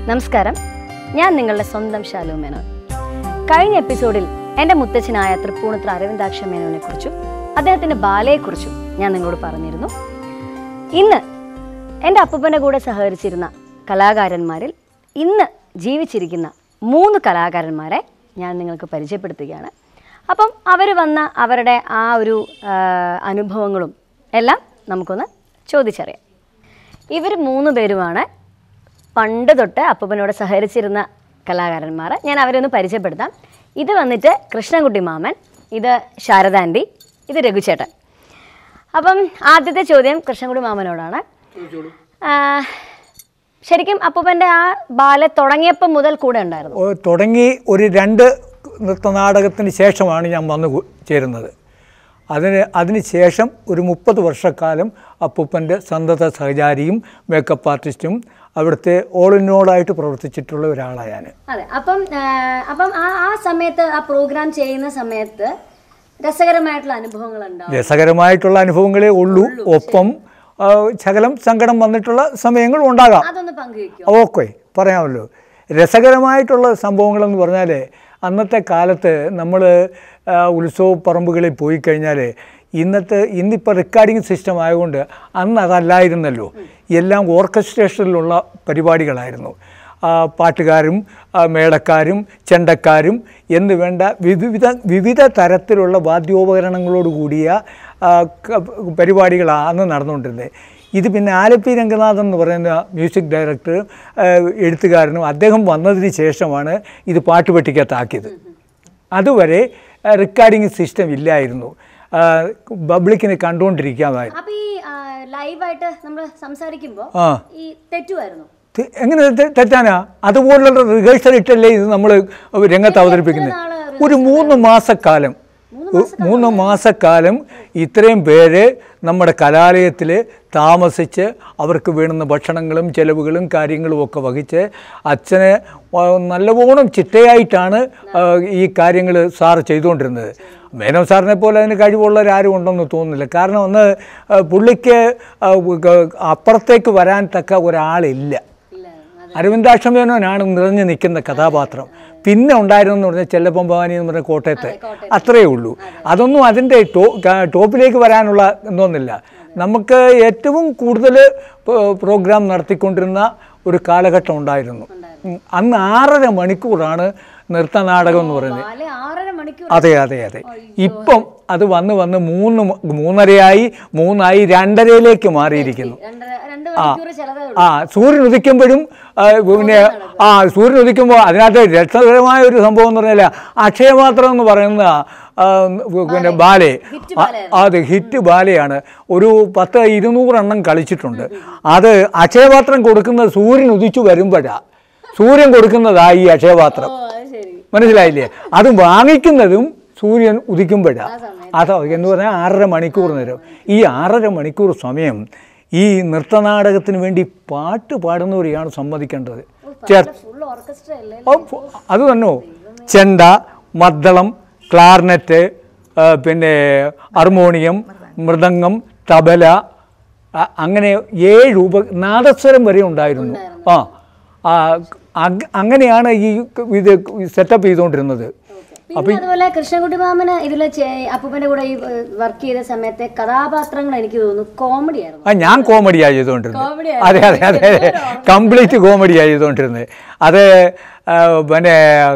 നമസ്കാരം ഞാൻ നിങ്ങളുടെ സ്വന്തം ശാലു മേനോൻ കഴിഞ്ഞ എപ്പിസോഡിൽ എൻ്റെ മുത്തച്ഛനായ തൃപ്പൂണിത്ര അരവിന്ദാക്ഷ മേനോനെ കുറിച്ചും അദ്ദേഹത്തിൻ്റെ ബാലയെക്കുറിച്ചും ഞാൻ നിങ്ങളോട് പറഞ്ഞിരുന്നു ഇന്ന് എൻ്റെ അപ്പൂപ്പൻ്റെ കൂടെ സഹകരിച്ചിരുന്ന കലാകാരന്മാരിൽ ഇന്ന് ജീവിച്ചിരിക്കുന്ന മൂന്ന് കലാകാരന്മാരെ ഞാൻ നിങ്ങൾക്ക് പരിചയപ്പെടുത്തുകയാണ് അപ്പം അവർ വന്ന അവരുടെ ആ ഒരു ആ, അനുഭവങ്ങളും എല്ലാം നമുക്കൊന്ന് ചോദിച്ചറിയാം ഇവർ മൂന്ന് പേരുമാണ് പണ്ട് തൊട്ട് അപ്പൂപ്പനോട് സഹകരിച്ചിരുന്ന കലാകാരന്മാർ ഞാൻ അവരെ ഒന്ന് പരിചയപ്പെടുത്താം ഇത് വന്നിട്ട് കൃഷ്ണൻകുട്ടി മാമൻ ഇത് ശാരദാൻറ്റി ഇത് രഘുചേട്ടൻ അപ്പം ആദ്യത്തെ ചോദ്യം കൃഷ്ണൻകുട്ടി മാമനോടാണ് ആ, ശരിക്കും അപ്പൂപ്പൻ്റെ ആ ബാല തുടങ്ങിയപ്പം മുതൽ കൂടെ ഉണ്ടായിരുന്നു ഓ, തുടങ്ങി ഒരു രണ്ട് നൃത്തനാടകത്തിന് ശേഷമാണ് ഞാൻ വന്നു കു- ചേരുന്നത് അതിന് അതിന് ശേഷം ഒരു മുപ്പത് വർഷക്കാലം അപ്പൂപ്പൻ്റെ സന്തത സഹചാരിയും മേക്കപ്പ് ആർട്ടിസ്റ്റും അവിടുത്തെ ഓൾ ഇൻ ഓളായിട്ട് പ്രവർത്തിച്ചിട്ടുള്ള ഒരാളാണ് ഞാൻ അതെ അപ്പം ആ, അപ്പം ആ ആ സമയത്ത് ആ പ്രോഗ്രാം ചെയ്യുന്ന സമയത്ത് രസകരമായിട്ടുള്ള അനുഭവങ്ങൾ ഉണ്ടാവും രസകരമായിട്ടുള്ള അനുഭവങ്ങളേ ഉള്ളൂ ഒപ്പം ആ, ശകലം സങ്കടം വന്നിട്ടുള്ള സമയങ്ങൾ ഉണ്ടാകാം അതൊന്ന് പങ്കുവെക്കും ഓക്കെ പറയാമല്ലോ രസകരമായിട്ടുള്ള സംഭവങ്ങളെന്ന് പറഞ്ഞാൽ അന്നത്തെ കാലത്ത് നമ്മൾ ഉത്സവ പറമ്പുകളിൽ പോയി കഴിഞ്ഞാൽ ഇന്നത്തെ ഇന്നിപ്പോൾ റെക്കോർഡിംഗ് സിസ്റ്റം ആയതുകൊണ്ട് അന്ന് അതല്ലായിരുന്നല്ലോ എല്ലാം ഓർക്കസ്ട്രേഷനിലുള്ള പരിപാടികളായിരുന്നു ആ, പാട്ടുകാരും ആ, മേളക്കാരും ചെണ്ടക്കാരും എന്ന് വേണ്ട വിവിധ വിവിധ തരത്തിലുള്ള വാദ്യോപകരണങ്ങളോട് കൂടിയ ആ, ക- പരിപാടികളാണ് അന്ന് നടന്നുകൊണ്ടിരുന്നത് ഇത് പിന്നെ ആലപ്പി രംഗനാഥൻ എന്ന് പറയുന്ന മ്യൂസിക് ഡയറക്ടർ എഴുത്തുകാരനും അദ്ദേഹം വന്നതിന് ശേഷമാണ് ഇത് പാട്ടുപെട്ടിക്കകത്താക്കിയത് അതുവരെ റെക്കോർഡിംഗ് സിസ്റ്റം ഇല്ലായിരുന്നു ആ, പബ്ലിക്കിന് കണ്ടുകൊണ്ടിരിക്കാമായിരുന്നു അപ്പൊ ഈ ലൈവായിട്ട് നമ്മൾ സംസാരിക്കുമ്പോൾ ആ ഈ തെറ്റുമായിരുന്നു തെ- എങ്ങനെ തെ- തെറ്റാനാ അതുപോലുള്ള റിഹേഴ്സൽ ഇട്ടല്ലേ ഇത് നമ്മൾ രംഗത്ത് അവതരിപ്പിക്കുന്നത് നാള് ഒരു മൂന്ന് മാസക്കാലം ഉ- മൂന്ന് മാസക്കാലം ഇത്രയും പേര് നമ്മുടെ കലാലയത്തിൽ താമസിച്ച് അവർക്ക് വേണ്ടുന്ന ഭക്ഷണങ്ങളും ചെലവുകളും കാര്യങ്ങളും ഒക്കെ വഹിച്ച് അച്ഛനെ വ- നല്ലവണ്ണം ചിട്ടയായിട്ടാണ് ആ, ഈ കാര്യങ്ങൾ സാർ ചെയ്തുകൊണ്ടിരുന്നത് മേനോ സാറിനെ പോലെ അതിന് കഴിവുള്ളവരാരും ഉണ്ടെന്ന് തോന്നുന്നില്ല കാരണം ഒന്ന് ആ, പുള്ളിക്ക് ആ, ഗ- അപ്പുറത്തേക്ക് വരാൻ തക്ക ഒരാളില്ല അരവിന്ദാക്ഷമേനോനാണ് നിറഞ്ഞു നിൽക്കുന്ന കഥാപാത്രം പിന്നെ ഉണ്ടായിരുന്നെന്ന് പറഞ്ഞാൽ ചെല്ലപ്പം ഭവാനി എന്ന് പറഞ്ഞ കോട്ടയത്ത് അത്രയേ ഉള്ളൂ അതൊന്നും അതിൻ്റെ ടോ ക- ടോപ്പിലേക്ക് വരാനുള്ള എന്തോന്നില്ല നമുക്ക് ഏറ്റവും കൂടുതൽ പ- പ്രോഗ്രാം നടത്തിക്കൊണ്ടിരുന്ന ഒരു കാലഘട്ടം ഉണ്ടായിരുന്നു ഉം. അന്ന് ആറര മണിക്കൂറാണ് നൃത്തനാടകം എന്ന് പറയുന്നത് ബാല ആറര മണിക്കൂർ അതെ അതെ അതെ ഇപ്പം അത് വന്ന് വന്ന് മൂന്ന് മ- മൂന്നരയായി മൂന്നായി രണ്ടരയിലേക്ക് മാറിയിരിക്കുന്നു രണ്ടര രണ്ട് മണിക്കൂർ ചിലതേ ഉള്ളൂ ആ സൂര്യൻ ഉദിക്കുമ്പോഴും ആ, പിന്നെ ആ സൂര്യൻ ഉദിക്കുമ്പോൾ അതിനകത്ത് രസകരമായ ഒരു സംഭവം എന്ന് പറഞ്ഞാൽ അക്ഷയപാത്രം എന്ന് പറയുന്ന ആ, പിന്നെ ബാലെ ആ, അത് ഹിറ്റ് ബാലയാണ് ഒരു പത്ത് ഇരുന്നൂറെണ്ണം കളിച്ചിട്ടുണ്ട് അത് അക്ഷയപാത്രം കൊടുക്കുന്നത് സൂര്യൻ ഉദിച്ചു വരുമ്പോഴാണ് സൂര്യൻ കൊടുക്കുന്നതാ ഈ അക്ഷയപാത്രം ഓ അത് ശരി മനസ്സിലായില്ലേ അത് വാങ്ങിക്കുന്നതും സൂര്യൻ ഉദിക്കുമ്പോഴാണ് അതോ എന്ന് പറഞ്ഞാൽ ആറര മണിക്കൂർ നേരം ഈ ആറര മണിക്കൂർ സമയം ഈ നൃത്തനാടകത്തിന് വേണ്ടി പാട്ട് പാടുന്നവരെയാണ് സമ്മതിക്കേണ്ടത് ചേർ ഫുൾ ഓർക്കസ്ട്ര അല്ലേ ഓ, ഫു- അത് തന്നോ ചെണ്ട മദ്ദളം ക്ലാർനെറ്റ് ആ, പിന്നെ ഹാർമോണിയം മൃദംഗം തബല അ- അങ്ങനെ ഏഴ് ഉപ നാദസ്വരം വരെ ഉണ്ടായിരുന്നു ആ ആ, അഗ്- അങ്ങനെയാണ് ഈ ഇത് സെറ്റപ്പ് ചെയ്തുകൊണ്ടിരുന്നത് പിന്നെ അതുപോലെ കൃഷ്ണൻകുട്ടി മാമന് ഇതില് അപ്പൂപ്പന്റെ കൂടെ ഈ വർക്ക് ചെയ്ത സമയത്തെ കഥാപാത്രങ്ങൾ എനിക്ക് തോന്നുന്നു കോമഡി ആയിരുന്നു ആ ഞാൻ കോമഡിയാണ് ചെയ്തുകൊണ്ടിരുന്നത് Comedy അതെ അതെ അതെ അതെ കംപ്ലീറ്റ് കോമഡിയാണ് ചെയ്തുകൊണ്ടിരുന്നത് അത് ആ, പിന്നെ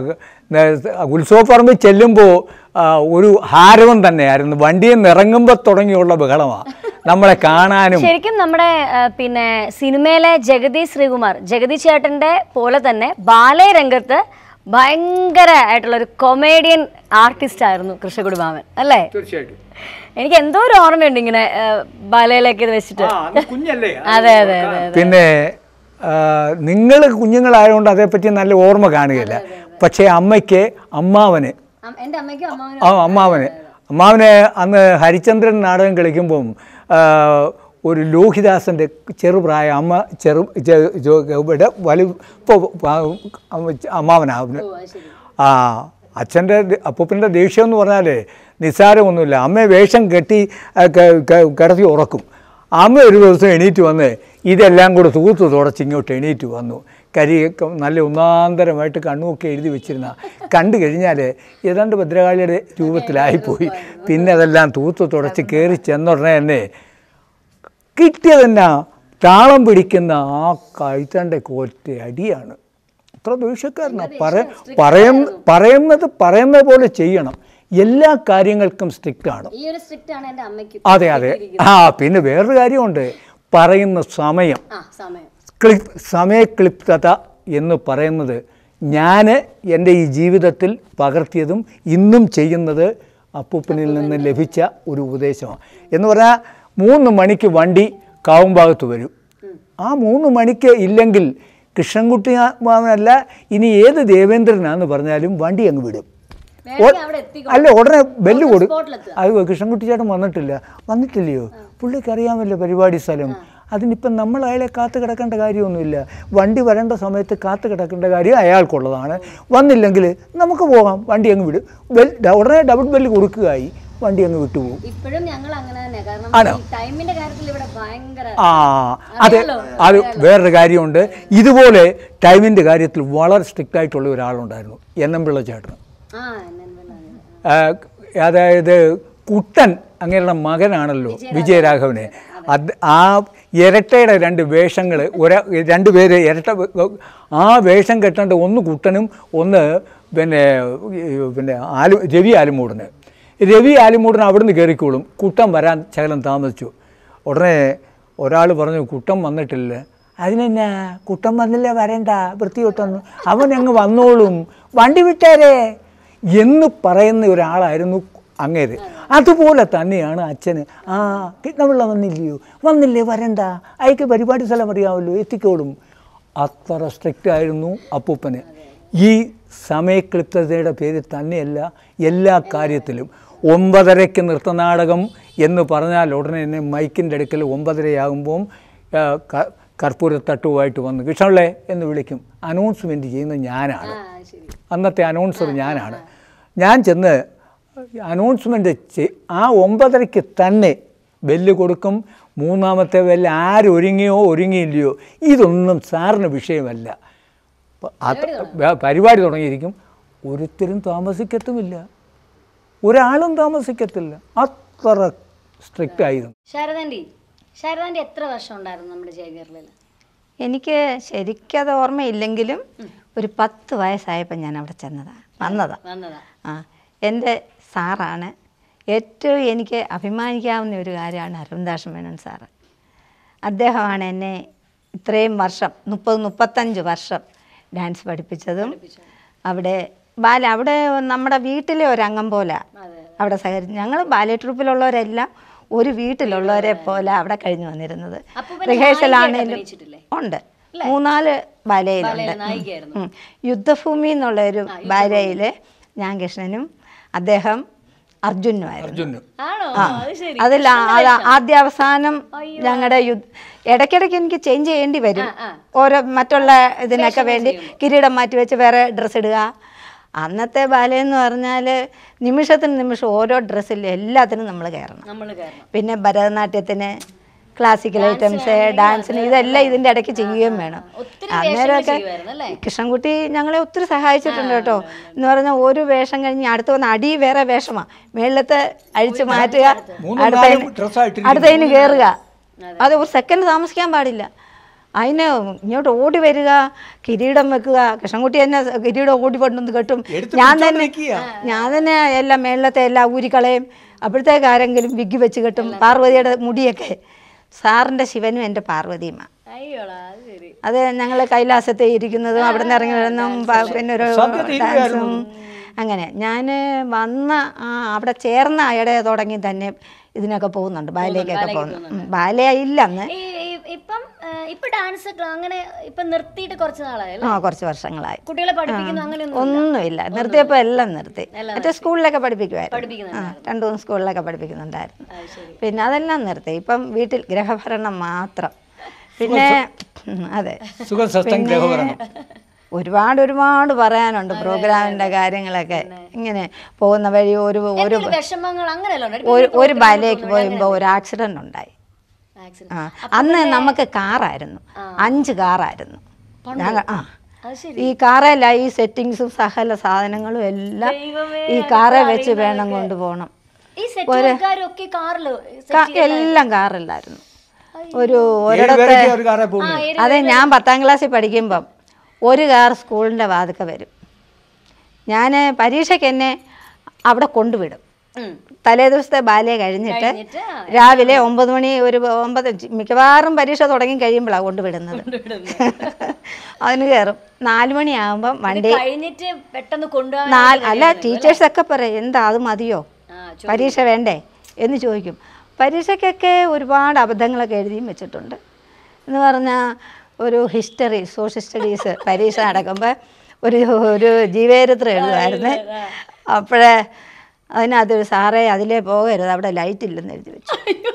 ന- ഉത്സവപ്പറമ്പിൽ ചെല്ലുമ്പോൾ ഒരു ഹാരവം തന്നെയായിരുന്നു വണ്ടിയിൽ നിന്ന് ഇറങ്ങുമ്പോൾ തുടങ്ങിയുള്ള ബഹളമാണ് നമ്മളെ കാണാനും ശരിക്കും നമ്മുടെ ആ, പിന്നെ സിനിമയിലെ ജഗതി ശ്രീകുമാർ ജഗതി ചേട്ടന്റെ പോലെ തന്നെ ബാലയ രംഗത്ത് ഭയങ്കര ആയിട്ടുള്ള ഒരു കൊമേഡിയൻ ആർട്ടിസ്റ്റ് ആയിരുന്നു കൃഷ്ണകുടി മാമൻ അല്ലേ തീർച്ചയായിട്ടും എനിക്ക് എന്തോ ഒരു ഓർമ്മയുണ്ട് ഇങ്ങനെ ആ, ബാലയിലേക്ക് ഇത് വെച്ചിട്ട് കുഞ്ഞല്ലേ അതെ അതെ അതെ പിന്നെ നിങ്ങൾ കുഞ്ഞുങ്ങളായതുകൊണ്ട് അതേപ്പറ്റി നല്ല ഓർമ്മ കാണുകയില്ല പക്ഷേ അമ്മയ്ക്ക് അമ്മാവന് അം- എന്റെ അമ്മയ്ക്കും അമ്മാവനും ആ അമ്മാവന് അമ്മാവന് അന്ന് ഹരിചന്ദ്രൻ നാടകം കളിക്കുമ്പം ആ, ഒരു ലോഹിദാസൻ്റെ ചെറുപ്രായ അമ്മ ചെറു ചെ- ചെ- ഇവിടെ വലി ഇപ്പോൾ അമ്മാവനാവുന്നു ഓ, അത് ശരി ആ അച്ഛൻ്റെ അപ്പൂപ്പൻ്റെ ദേഷ്യം എന്ന് പറഞ്ഞാൽ നിസ്സാരമൊന്നുമില്ല അമ്മയെ വേഷം കെട്ടി ആ, ക- ക- കിടത്തി ഉറക്കും അമ്മ ഒരു ദിവസം എണീറ്റ് വന്ന് ഇതെല്ലാം കൂടെ തൂത്ത് തുടച്ച് ഇങ്ങോട്ട് എണീറ്റ് വന്നു കരിയൊക്കെ നല്ല ഒന്നാന്തരമായിട്ട് കണ്ണുമൊക്കെ എഴുതി വെച്ചിരുന്ന കണ്ടു കഴിഞ്ഞാൽ ഏതാണ്ട് ഭദ്രകാളിയുടെ രൂപത്തിലായിപ്പോയി പിന്നെ അതെല്ലാം തൂത്ത് തുടച്ച് കയറി ചെന്നുടനെ തന്നെ കിട്ടിയതെന്നാ താളം പിടിക്കുന്ന ആ കഴുത്തൻ്റെ കോറ്റ അടിയാണ് അത്ര ദേഷ്യക്കാരനാണ് പറ പറയുന്ന പറയുന്നത് പറയുന്നത് പോലെ ചെയ്യണം എല്ലാ കാര്യങ്ങൾക്കും സ്ട്രിക്റ്റ് ആണ് ഈ ഒരു സ്ട്രിക്റ്റ് ആണ് എൻ്റെ അമ്മയ്ക്ക് അതെ അതെ ആ പിന്നെ വേറൊരു കാര്യമുണ്ട് പറയുന്ന സമയം ആ സമയം ക്ലിപ് സമയക്ലിപ്തത എന്ന് പറയുന്നത് ഞാൻ എൻ്റെ ഈ ജീവിതത്തിൽ പകർത്തിയതും ഇന്നും ചെയ്യുന്നത് അപ്പൂപ്പനിൽ നിന്ന് ലഭിച്ച ഒരു ഉപദേശമാണ് എന്ന് പറഞ്ഞാൽ മൂന്ന് മണിക്ക് വണ്ടി കാവുംഭാഗത്ത് വരും ആ മൂന്ന് മണിക്ക് ഇല്ലെങ്കിൽ കൃഷ്ണൻകുട്ടി മാമനല്ല ഇനി ഏത് ദേവേന്ദ്രനാന്ന് പറഞ്ഞാലും വണ്ടി അങ്ങ് വിടും വേണമെങ്കിൽ അവിടെ എത്തി അല്ല ഉടനെ ബെല്ല് കൊടുക്കും സ്പോട്ടിലെത്തുക അത് കൃഷ്ണൻകുട്ടി ചേട്ടൻ വന്നിട്ടില്ല വന്നിട്ടില്ലയോ പുള്ളിക്ക് അറിയാമല്ലോ പരിപാടി സ്ഥലം അതിനിപ്പം നമ്മൾ അയാളെ കാത്തു കിടക്കേണ്ട കാര്യമൊന്നുമില്ല വണ്ടി വരേണ്ട സമയത്ത് കാത്തു കിടക്കേണ്ട കാര്യം അയാൾക്കുള്ളതാണ് വന്നില്ലെങ്കിൽ നമുക്ക് പോകാം വണ്ടി അങ്ങ് വിടും ബെൽ ഉടനെ ഡബിൾ ബെല്ല് കൊടുക്കുകയായി വണ്ടി അങ്ങ് വിട്ടുപോകും ഇപ്പോഴും ഞങ്ങൾ അങ്ങനെ തന്നെ കാരണം ആണോ? ഈ ടൈമിന്റെ കാര്യത്തിൽ ഇവിടെ ഭയങ്കര ആ അതെ അത് വേറൊരു കാര്യമുണ്ട് ഇതുപോലെ ടൈമിൻ്റെ കാര്യത്തിൽ വളരെ സ്ട്രിക്റ്റ് ആയിട്ടുള്ള ഒരാളുണ്ടായിരുന്നു എൻ എം പിള്ള ചേട്ടൻ ആ എന്നെ എന്തെല്ലാം ആ, അതായത് കുട്ടൻ അങ്ങനെയുള്ള മകനാണല്ലോ വിജയരാഘവന് അത് ആ ഇരട്ടയുടെ രണ്ട് വേഷങ്ങൾ ഒരാ രണ്ടുപേര് ഇരട്ട വെ- വെ- ആ വേഷം കെട്ടേണ്ട ഒന്ന് കുട്ടനും ഒന്ന് പിന്നെ ഈ പിന്നെ ആലു രവി ആലുമൂടന് രവി ആലുമൂടൻ അവിടുന്ന് കയറിക്കോളും കുട്ടൻ വരാൻ ശകലം താമസിച്ചു ഉടനെ ഒരാൾ പറഞ്ഞു കുട്ടൻ വന്നിട്ടില്ല അതിനെന്നാ കുട്ടൻ വന്നില്ല വരണ്ട വൃത്തിയൊട്ടൊന്നും അവൻ അങ്ങ് വന്നോളും വണ്ടി വിട്ടേരേ എന്ന് പറയുന്ന ഒരാളായിരുന്നു അങ്ങേര് അതുപോലെ തന്നെയാണ് അച്ഛന് ആ കിട്ടണപിള്ള വന്നില്ലയോ വന്നില്ലേ വരണ്ട അയക്ക് പരിപാടി സ്ഥലം അറിയാമല്ലോ എത്തിക്കോളും അത്ര സ്ട്രിക്റ്റ് ആയിരുന്നു അപ്പൂപ്പന് ഈ സമയക്ലിപ്തതയുടെ പേരിൽ തന്നെയല്ല എല്ലാ കാര്യത്തിലും ഒമ്പതരയ്ക്ക് നൃത്തനാടകം എന്ന് പറഞ്ഞാൽ ഉടനെ തന്നെ മൈക്കിൻ്റെ അടുക്കൽ ഒമ്പതരയാകുമ്പം ആ, ക- കർപ്പൂരത്തട്ടുമായിട്ട് വന്ന് കിഷണളെ എന്ന് വിളിക്കും അനൗൺസ്മെൻറ്റ് ചെയ്യുന്നത് ഞാനാണ് ആ ശരി അന്നത്തെ അനൗൺസർ ഞാനാണ് ഞാൻ ചെന്ന് അനൗൺസ്മെൻ്റ് ആ ഒമ്പതരയ്ക്ക് തന്നെ ബെല്ല് കൊടുക്കും മൂന്നാമത്തെ ബെല്ല് ആരൊരുങ്ങിയോ ഒരുങ്ങിയില്ലയോ ഇതൊന്നും സാറിന് വിഷയമല്ല പ- അത് വ- പരിപാടി തുടങ്ങിയിരിക്കും ഒരുത്തരും താമസിക്കത്തുമില്ല ഒരാളും താമസിക്കത്തില്ല അത്ര സ്ട്രിക്റ്റ് ആയിരുന്നു ശാരദാൻഡി ശാരദാൻഡി എത്ര വർഷം ഉണ്ടായിരുന്നു നമ്മുടെ ജയകേരളയിൽ എനിക്ക് ശരിക്കത് ഓർമ്മയില്ലെങ്കിലും ഒരു പത്ത് വയസ്സായപ്പോൾ ഞാൻ അവിടെ ചെന്നതാണ് വന്നതാണ് വന്നതാ ആ എൻ്റെ സാറാണ് ഏറ്റവും എനിക്ക് അഭിമാനിക്കാവുന്ന ഒരു കാര്യമാണ് അരുൺദാസ് മേനോൻ സാറ് അദ്ദേഹമാണ് എന്നെ ഇത്രയും വർഷം മുപ്പത് മുപ്പത്തഞ്ച് വർഷം ഡാൻസ് പഠിപ്പിച്ചതും അവിടെ ബാല അവിടെ നമ്മുടെ വീട്ടിലെ ഒരു അംഗം പോലെ അവിടെ സഹകരിച്ച് ഞങ്ങൾ ബാലെ ട്രൂപ്പിലുള്ളവരെല്ലാം ഒരു വീട്ടിലുള്ളവരെ പോലെ അവിടെ കഴിഞ്ഞു വന്നിരുന്നത് അപ്പൂപ്പനെ റിഹേഴ്സൽ നായികയായിട്ട് ആണെങ്കിലും അഭിനയിച്ചിട്ടില്ലേ? ഉണ്ട് മൂന്നാല് ബാലയിലുണ്ട് ബാലയിലെ നായികയായിരുന്നു. ഉം. യുദ്ധഭൂമി എന്നുള്ളൊരു ബാലയിൽ ഞാൻ കൃഷ്ണനും അദ്ദേഹം അർജുനുമായിരുന്നു അർജുനും ആണോ അത് ശരി അതിൽ ആദ്യ അവസാനം ഞങ്ങളുടെ യുദ്ധ ഇടയ്ക്കിടയ്ക്ക് എനിക്ക് ചേഞ്ച് ചെയ്യേണ്ടി വരും ഓരോ മറ്റുള്ള ഇതിനൊക്കെ വേണ്ടി കിരീടം മാറ്റി വെച്ച് വേറെ ഡ്രസ്സ് ഇടുക അന്നത്തെ ബാലയെന്ന് പറഞ്ഞാൽ നിമിഷത്തിന് നിമിഷം ഓരോ ഡ്രസ്സിൽ എല്ലാത്തിനും നമ്മൾ കയറണം നമ്മൾ കയറണം പിന്നെ ഭരതനാട്യത്തിന് ക്ലാസിക്കൽ ഐറ്റംസ് ഡാൻസിന് ഇതെല്ലാം ഇതിൻ്റെ ഇടയ്ക്ക് ചെയ്യുകയും വേണം ഒത്തിരി അന്നേരമൊക്കെ ചെയ്യുമായിരുന്നു അല്ലേ? കൃഷ്ണൻകുട്ടി ഞങ്ങളെ ഒത്തിരി സഹായിച്ചിട്ടുണ്ട് കേട്ടോ എന്ന് പറഞ്ഞാൽ ഒരു വേഷം കഴിഞ്ഞ് അടുത്ത് വന്ന് അടി വേറെ വേഷമാണ് മേളിലത്തെ അഴിച്ചു മാറ്റുക മൂന്നും അടുത്തതിന് നാലും ഡ്രസ്സായിട്ടിരിക്കും. അടുത്തതിന് കയറുക അത് ഒരു സെക്കൻഡ് താമസിക്കാൻ പാടില്ല അതിന് ഇങ്ങോട്ട് ഓടി വരിക കിരീടം വെക്കുക കൃഷ്ണൻകുട്ടി തന്നെ കിരീടം ഓടി കൊണ്ടുവന്ന് കെട്ടും എടുത്ത് ഞാൻ പിടിച്ചോണ്ട് തന്നെ നിൽക്കുക. ഞാൻ തന്നെ എല്ലാം മേളിലത്തെ എല്ലാം ഊരിക്കളയും അപ്പോഴത്തേക്ക് ആരെങ്കിലും വിഗ് വെച്ച് കെട്ടും പാർവതിയുടെ മുടിയൊക്കെ സാറിൻ്റെ ശിവനും എൻ്റെ പാർവതിയുമാണ് അയ്യോടാ അത് ശരി അത് ഞങ്ങൾ കൈലാസത്തെ ഇരിക്കുന്നതും അവിടെ നിന്ന് ഇറങ്ങി വരുന്നതും പ- പിന്നെ ഒരു സദ്യ ഡാൻസും അങ്ങനെ ഞാൻ വന്ന ആ അവിടെ ചേർന്ന ഇട തുടങ്ങി തന്നെ ഇതിനൊക്കെ പോകുന്നുണ്ട് ബാലയ്ക്കൊക്കെ പോകുന്നു ഉം, ബാല ഇല്ല അന്ന് ഈ ഈ- ഇപ്പം ആ, ഇപ്പൊ ഡാൻസ് അങ്ങനെ ഇപ്പൊ നിർത്തിയിട്ട് കുറച്ച് നാളായി അല്ലേ ആ കുറച്ച് വർഷങ്ങളായി കുട്ടികളെ പഠിപ്പിക്കുന്നു അങ്ങനെയൊന്നും ഒന്നുമില്ല നിർത്തിയപ്പോൾ എല്ലാം നിർത്തി മറ്റേ സ്കൂളിലൊക്കെ പഠിപ്പിക്കുമായിരുന്നു പഠിപ്പിക്കുന്നുണ്ടായിരുന്നു. ആ രണ്ടു മൂന്ന് സ്കൂളിലൊക്കെ പഠിപ്പിക്കുന്നുണ്ടായിരുന്നു അത് ശരി പിന്നെ അതെല്ലാം നിർത്തി ഇപ്പം വീട്ടിൽ ഗ്രഹഭരണം മാത്രം പിന്നെ ഉം, അതെ സുഖം സസ്തം ഗ്രഹഭരണം ഒരുപാട് ഒരുപാട് പറയാനുണ്ട് പ്രോഗ്രാമിന്റെ കാര്യങ്ങളൊക്കെ ഇങ്ങനെ പോകുന്ന വഴി ഒരു ഒരു എന്തെങ്കിലും വിഷമങ്ങൾ അങ്ങനെയല്ലോ ഉണ്ടോ? ഒരു ഒരു ബാലയ്ക്ക് പോയുമ്പോൾ ഒരു ആക്സിഡന്റ് ഉണ്ടായി ആക്സിഡന്റ് ആ അന്ന് നമുക്ക് കാറായിരുന്നു അഞ്ച് കാറായിരുന്നു ഞങ്ങൾ ആ അത് ശരി ഈ കാറേല ഈ സെറ്റിങ്സും സകല സാധനങ്ങളും എല്ലാം ദൈവമേ, ഈ കാറേ വെച്ച് വേണം കൊണ്ടുപോകണം ഈ സെറ്റുകാരൊക്കെ കാറില് ക- എല്ലാം കാറില്ലായിരുന്നു ഒരു ഏഴ് ഒരിടത്ത് പേരൊക്കെ ഒരു കാറെ പോകുന്നത് അതെ ഞാൻ പത്താം ക്ലാസ്സിൽ പഠിക്കുമ്പം ഒരു കാർ സ്കൂളിൻ്റെ വാതിക്ക വരും ഞാൻ പരീക്ഷയ്ക്ക് എന്നെ അവിടെ കൊണ്ടുവിടും ഉം. തലേ ദിവസത്തെ ബാല്യ കഴിഞ്ഞിട്ട് കഴിഞ്ഞിട്ട് ആ, രാവിലെ ഒമ്പത് മണി ഒരു ഒമ്പത് മിക്കവാറും പരീക്ഷ തുടങ്ങി കഴിയുമ്പോഴാണ് കൊണ്ടുവിടുന്നത് അതിന് കയറും നാല് മണിയാകുമ്പം വണ്ടി കഴിഞ്ഞിട്ട് പെട്ടെന്ന് കൊണ്ടുപോകാൻ നാല് അല്ല ടീച്ചേഴ്സൊക്കെ പറയും എന്താ അത് മതിയോ ആ, പരീക്ഷ വേണ്ടേ എന്ന് ചോദിക്കും പരീക്ഷയ്ക്കൊക്കെ ഒരുപാട് അബദ്ധങ്ങളൊക്കെ എഴുതിയും വെച്ചിട്ടുണ്ട് എന്ന് പറഞ്ഞാൽ ഒരു ഹിസ്റ്ററി സോഷ്യൽ സ്റ്റഡീസ് പരീക്ഷ നടക്കുമ്പോൾ ഒരു ഒരു ജീവചരിത്രം എഴുതുമായിരുന്നു അപ്പോഴേ അതിനകത്തൊരു സാറേ അതിലേ പോകരുത് അവിടെ ലൈറ്റ് ഇല്ലെന്ന് എഴുതി വെച്ചു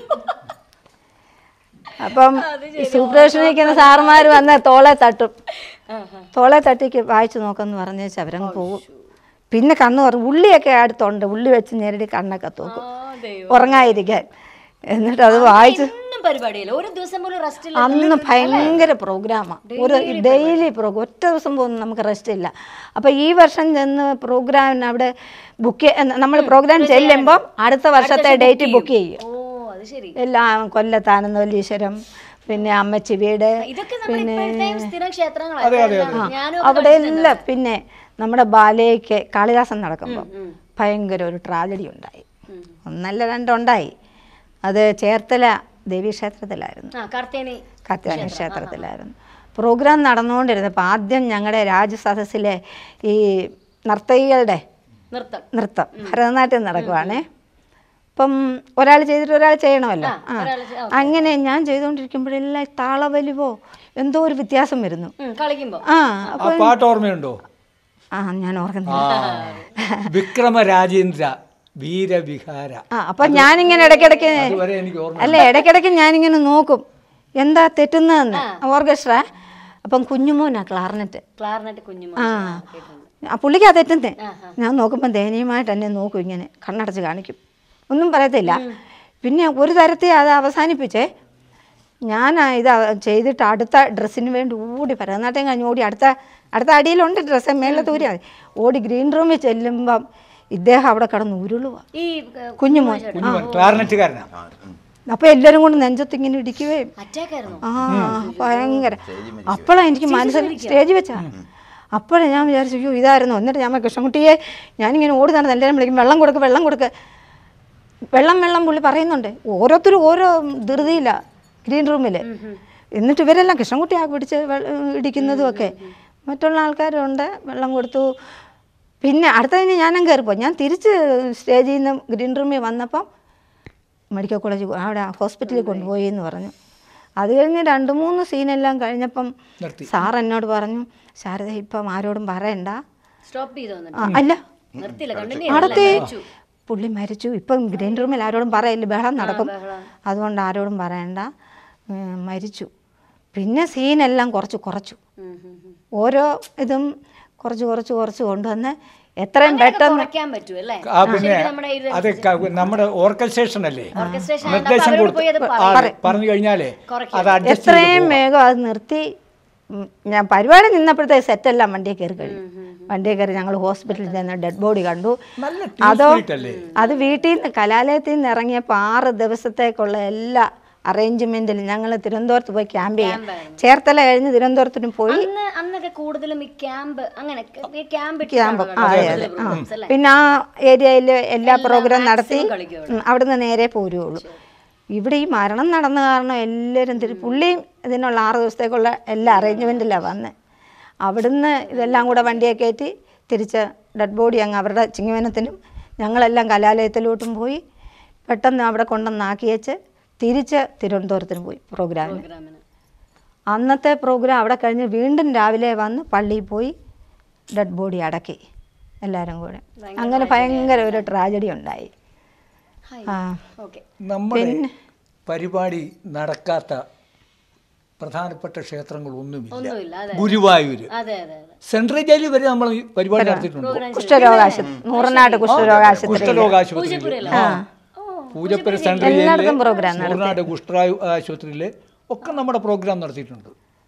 അപ്പം ഈ സൂപ്പർവിഷൻ നിൽക്കുന്ന സാറുമാർ വന്ന് തോളെ തട്ടും തോളെ തട്ടിക്ക് വായിച്ചു നോക്കെന്ന് പറഞ്ഞു വെച്ചാൽ അവരങ്ങ് പോകും പിന്നെ കണ്ണ് തുറന്ന് ഉള്ളിയൊക്കെ അടുത്തുണ്ട് ഉള്ളി വെച്ച് നേരിട്ട് കണ്ണൊക്കെ തൂക്കും ആ, ദൈവം. ഉറങ്ങാതിരിക്കാൻ എന്നിട്ട് അത് വായിച്ച് ഒന്നും പരിപാടിയില്ല ഒരു ദിവസം പോലും റെസ്റ്റ് ഇല്ല അന്ന് ഭയങ്കര പ്രോഗ്രാമാണ് ഒരു ഡെയിലി പ്രോഗ്രാം ഒറ്റ ദിവസം പോകുന്നു നമുക്ക് റെസ്റ്റ് ഇല്ല അപ്പോൾ ഈ വർഷം ചെന്ന് പ്രോഗ്രാമിന് അവിടെ ബുക്ക് നമ്മൾ പ്രോഗ്രാം ചെല്ലുമ്പം അടുത്ത വർഷത്തെ ഡേറ്റ് ബുക്ക് ചെയ്യും ഓ അത് ശരി എല്ലാം കൊല്ലത്താനന്ദവല്ലീശ്വരം പിന്നെ അമ്മച്ചി വീട് ഇതൊക്കെ നമ്മൾ ഇപ്പോഴത്തെയും സ്ഥിരം ക്ഷേത്രങ്ങളാണ് ഞാനും അവിടെ എല്ലാം പിന്നെ നമ്മുടെ ബാലയ്ക്ക് കാളിദാസൻ നടക്കുമ്പോൾ ഭയങ്കര ഒരു ട്രാജഡി ഉണ്ടായി ഒന്നല്ല രണ്ടുണ്ടായി അത് ചേർത്തല ദേവീക്ഷേത്രത്തിലായിരുന്നു ആ കാർത്തേനി കാത്യായനി ക്ഷേത്രത്തിലായിരുന്നു പ്രോഗ്രാം നടന്നുകൊണ്ടിരുന്നപ്പോൾ ആദ്യം ഞങ്ങളുടെ രാജസദസ്സിലെ ഈ നർത്തകികളുടെ നൃത്തം നൃത്തം ഭരതനാട്യം നടക്കുവാണേ അപ്പം ഒരാൾ ചെയ്തിട്ട് ഒരാൾ ചെയ്യണമല്ലോ ആ അങ്ങനെ ഞാൻ ചെയ്തുകൊണ്ടിരിക്കുമ്പോഴെല്ലാം താളവലിവോ എന്തോ ഒരു വ്യത്യാസം വരുന്നു ഉം, കളിക്കുമ്പോ ആ ആ പാട്ട് ഓർമ്മയുണ്ടോ ആ ഞാൻ ആ ഓർക്കുന്നില്ല വിക്രമരാജേന്ദ്ര വീരവിഹാര ആ അപ്പം ഞാനിങ്ങനെ ഇടയ്ക്കിടയ്ക്ക് അതുവരെ എനിക്ക് ഓർമ്മ അല്ല ഇടയ്ക്കിടയ്ക്ക് ഞാനിങ്ങനെ നോക്കും എന്താ തെറ്റുന്നതെന്ന് ഓർക്കസ്ട്ര അപ്പം കുഞ്ഞുമോനാ ക്ലാർനെറ്റ് ക്ലാർനെറ്റ് കുഞ്ഞുമോ ആ ആ പുള്ളിക്കാ തെറ്റുന്നേ ഞാൻ നോക്കുമ്പോൾ ദയനീയമായിട്ട് എന്നെ നോക്കും ഇങ്ങനെ കണ്ണടച്ച് കാണിക്കും ഒന്നും പറയത്തില്ല പിന്നെ ഒരു തരത്തിൽ അത് അവസാനിപ്പിച്ചേ ഞാൻ ആ ഇത് അവ- ചെയ്തിട്ട് അടുത്ത ഡ്രസ്സിന് വേണ്ടി ഓടി ഭരതനാട്യം കഴിഞ്ഞ് ഓടി അടുത്ത അടുത്ത അടിയിലുണ്ട് ഡ്രസ്സ് മേളിൽ തൂരി ഓടി ഗ്രീൻ റൂമിൽ ചെല്ലുമ്പം ഇദ്ദേഹം അവിടെ കിടന്ന് ഉരുളുക ഈ ഏ, കുഞ്ഞുമോൻ കുഞ്ഞുമോൻ ക്ലാർനെറ്റുകാരനാ അപ്പോൾ എല്ലാവരും കൊണ്ട് നെഞ്ചത്ത് ഇങ്ങനെ ഇടിക്കുകയും അറ്റാക്ക് ആയിരുന്നു ആ ഭയങ്കര അപ്പോഴാണ് എനിക്ക് മനസ്സിൽ സ്റ്റേജ് വെച്ചാ അപ്പോഴേ ഞാൻ വിചാരിച്ചു അയ്യോ ഇതായിരുന്നു എന്നിട്ട് ഞാൻ പറഞ്ഞു, കൃഷ്ണൻകുട്ടിയെ ഞാനിങ്ങനെ ഓടി നടന്ന് എല്ലാവരും വിളിക്കും വെള്ളം കൊടുക്ക് വെള്ളം കൊടുക്ക് വെള്ളം വെള്ളം പുള്ളി പറയുന്നുണ്ട് ഓരോരുത്തരും ഓരോ ധൃതിയില്ല ഗ്രീൻ റൂമിൽ എന്നിട്ട് ഇവരെല്ലാം കൃഷ്ണൻകുട്ടി ആ പിടിച്ച് വെ- ഇടിക്കുന്നതും ഒക്കെ മറ്റുള്ള ആൾക്കാരുണ്ട് വെള്ളം കൊടുത്തു പിന്നെ അടുത്തതിന് ഞാനും കയറിപ്പോയി ഞാൻ തിരിച്ച് സ്റ്റേജിൽ നിന്ന് ഗ്രീൻ റൂമിൽ വന്നപ്പം മെഡിക്കൽ കോളേജ് അവിടെ ഹോസ്പിറ്റലിൽ കൊണ്ടുപോയി എന്ന് പറഞ്ഞു അത് കഴിഞ്ഞ് രണ്ട് മൂന്ന് സീനെല്ലാം കഴിഞ്ഞപ്പം നിർത്തി. സാർ എന്നോട് പറഞ്ഞു ശാരദ ഇപ്പം ആരോടും പറയണ്ട സ്റ്റോപ്പ് ചെയ്തോ എന്നിട്ട് ആ, അല്ല നിർത്തില്ല കണ്ടിന്യൂ നടത്തി പുള്ളി മരിച്ചു ഇപ്പം ഗ്രീൻ റൂമിൽ ആരോടും പറയില്ല ബഹളം നടക്കും അതുകൊണ്ട് ആരോടും പറയണ്ട ഉം, മരിച്ചു പിന്നെ സീനെല്ലാം കുറച്ച് കുറച്ചു ഓരോ ഇതും കുറച്ച് കുറച്ച് കുറച്ച് കൊണ്ടുവന്ന് എത്രയും പെട്ടെന്ന് കുറയ്ക്കാൻ പറ്റും അല്ലേ ആ പിന്നെ ശരിക്കും നമ്മുടെ ഇത് അത് ക- നമ്മുടെ ഓർക്കസ്ട്രേഷൻ അല്ലേ ഓർക്കസ്ട്രേഷൻ നിർദ്ദേശം അവരോട് കൊടുത്ത് പോയി അത് ആ, പറഞ്ഞു കഴിഞ്ഞാലേ അത് അഡ്ജസ്റ്റ് എത്രയും വേഗം അത് നിർത്തി ഉം, ഞാൻ പരിപാടി നിന്നപ്പോഴത്തെ സെറ്റെല്ലാം വണ്ടിയിൽ കയറി കഴിഞ്ഞു വണ്ടിയിൽ കയറി ഞങ്ങൾ ഹോസ്പിറ്റലിൽ ചെന്ന് ഡെഡ് ബോഡി കണ്ടു നല്ല അതോ spirit അല്ലേ? അത് വീട്ടിൽ നിന്ന് കലാലയത്തിൽ നിന്ന് ഇറങ്ങിയപ്പോൾ ആറ് ദിവസത്തേക്കുള്ള എല്ലാ അറേഞ്ച്മെന്റിലും ഞങ്ങൾ തിരുവനന്തപുരത്ത് പോയി ക്യാമ്പ് ചെയ്യാം ചേർത്തല കഴിഞ്ഞ് തിരുവനന്തപുരത്തിന് പോയി അന്ന് അന്നൊക്കെ കൂടുതലും ഈ ക്യാമ്പ് അങ്ങനെ ഈ ക്യാമ്പ് ക്യാമ്പ് ആ, അതെ അതെ ആ. പിന്നെ ആ ഏരിയയിൽ എല്ലാ പ്രോഗ്രാം നടത്തി ഉം, അവിടുന്ന് നേരെ പോരുകയുള്ളൂ ഇവിടെ ഈ മരണം നടന്ന കാരണം എല്ലാവരും തിരി പുള്ളിയും ഇതിനുള്ള ആറ് ദിവസത്തേക്കുള്ള എല്ലാ അറേഞ്ച്മെൻറ്റിലാണ് വന്നത് അവിടുന്ന് ഇതെല്ലാം കൂടെ വണ്ടിയെ കയറ്റി തിരിച്ച് ഡെഡ് ബോഡി അങ്ങ് അവരുടെ ചിങ്ങവനത്തിനും ഞങ്ങളെല്ലാം കലാലയത്തിലോട്ടും പോയി പെട്ടെന്ന് അവിടെ കൊണ്ടുവന്നാക്കി വെച്ച് തിരിച്ച് തിരുവനന്തപുരത്തിന് പോയി പ്രോഗ്രാമിന് പ്രോഗ്രാമിന് അന്നത്തെ പ്രോഗ്രാം അവിടെ കഴിഞ്ഞ് വീണ്ടും രാവിലെ വന്ന് പള്ളിയിൽ പോയി ഡെഡ് ബോഡി അടക്കി എല്ലാവരും കൂടെ അങ്ങനെ ഭയങ്കര ഒരു ട്രാജഡി ഉണ്ടായി ആ ഓക്കെ നമ്മുടെ പരിപാടി നടക്കാത്ത പ്രധാനപ്പെട്ട ക്ഷേത്രങ്ങളൊന്നുമില്ല ഒന്നുമില്ല അതെ ഗുരുവായൂര് അതെ അതെ അതെ സെൻട്രൽ ജയിലിൽ വരെ നമ്മൾ ഈ പരിപാടി നടത്തിയിട്ടുണ്ട് കുഷ്ഠരോഗാശുപത്രി നൂറനാട് കുഷ്ഠരോഗാശുപത്രി കുഷ്ഠരോഗാശുപത്രിയിൽ പൂജപ്പുര സെൻട്രൽ എല്ലായിടത്തും ജയിലില് program നൂറിനാട് കുഷ്ഠ ആശുപത്രിയിൽ ഒക്കെ നമ്മുടെ പ്രോഗ്രാം നടത്തിയിട്ടുണ്ട്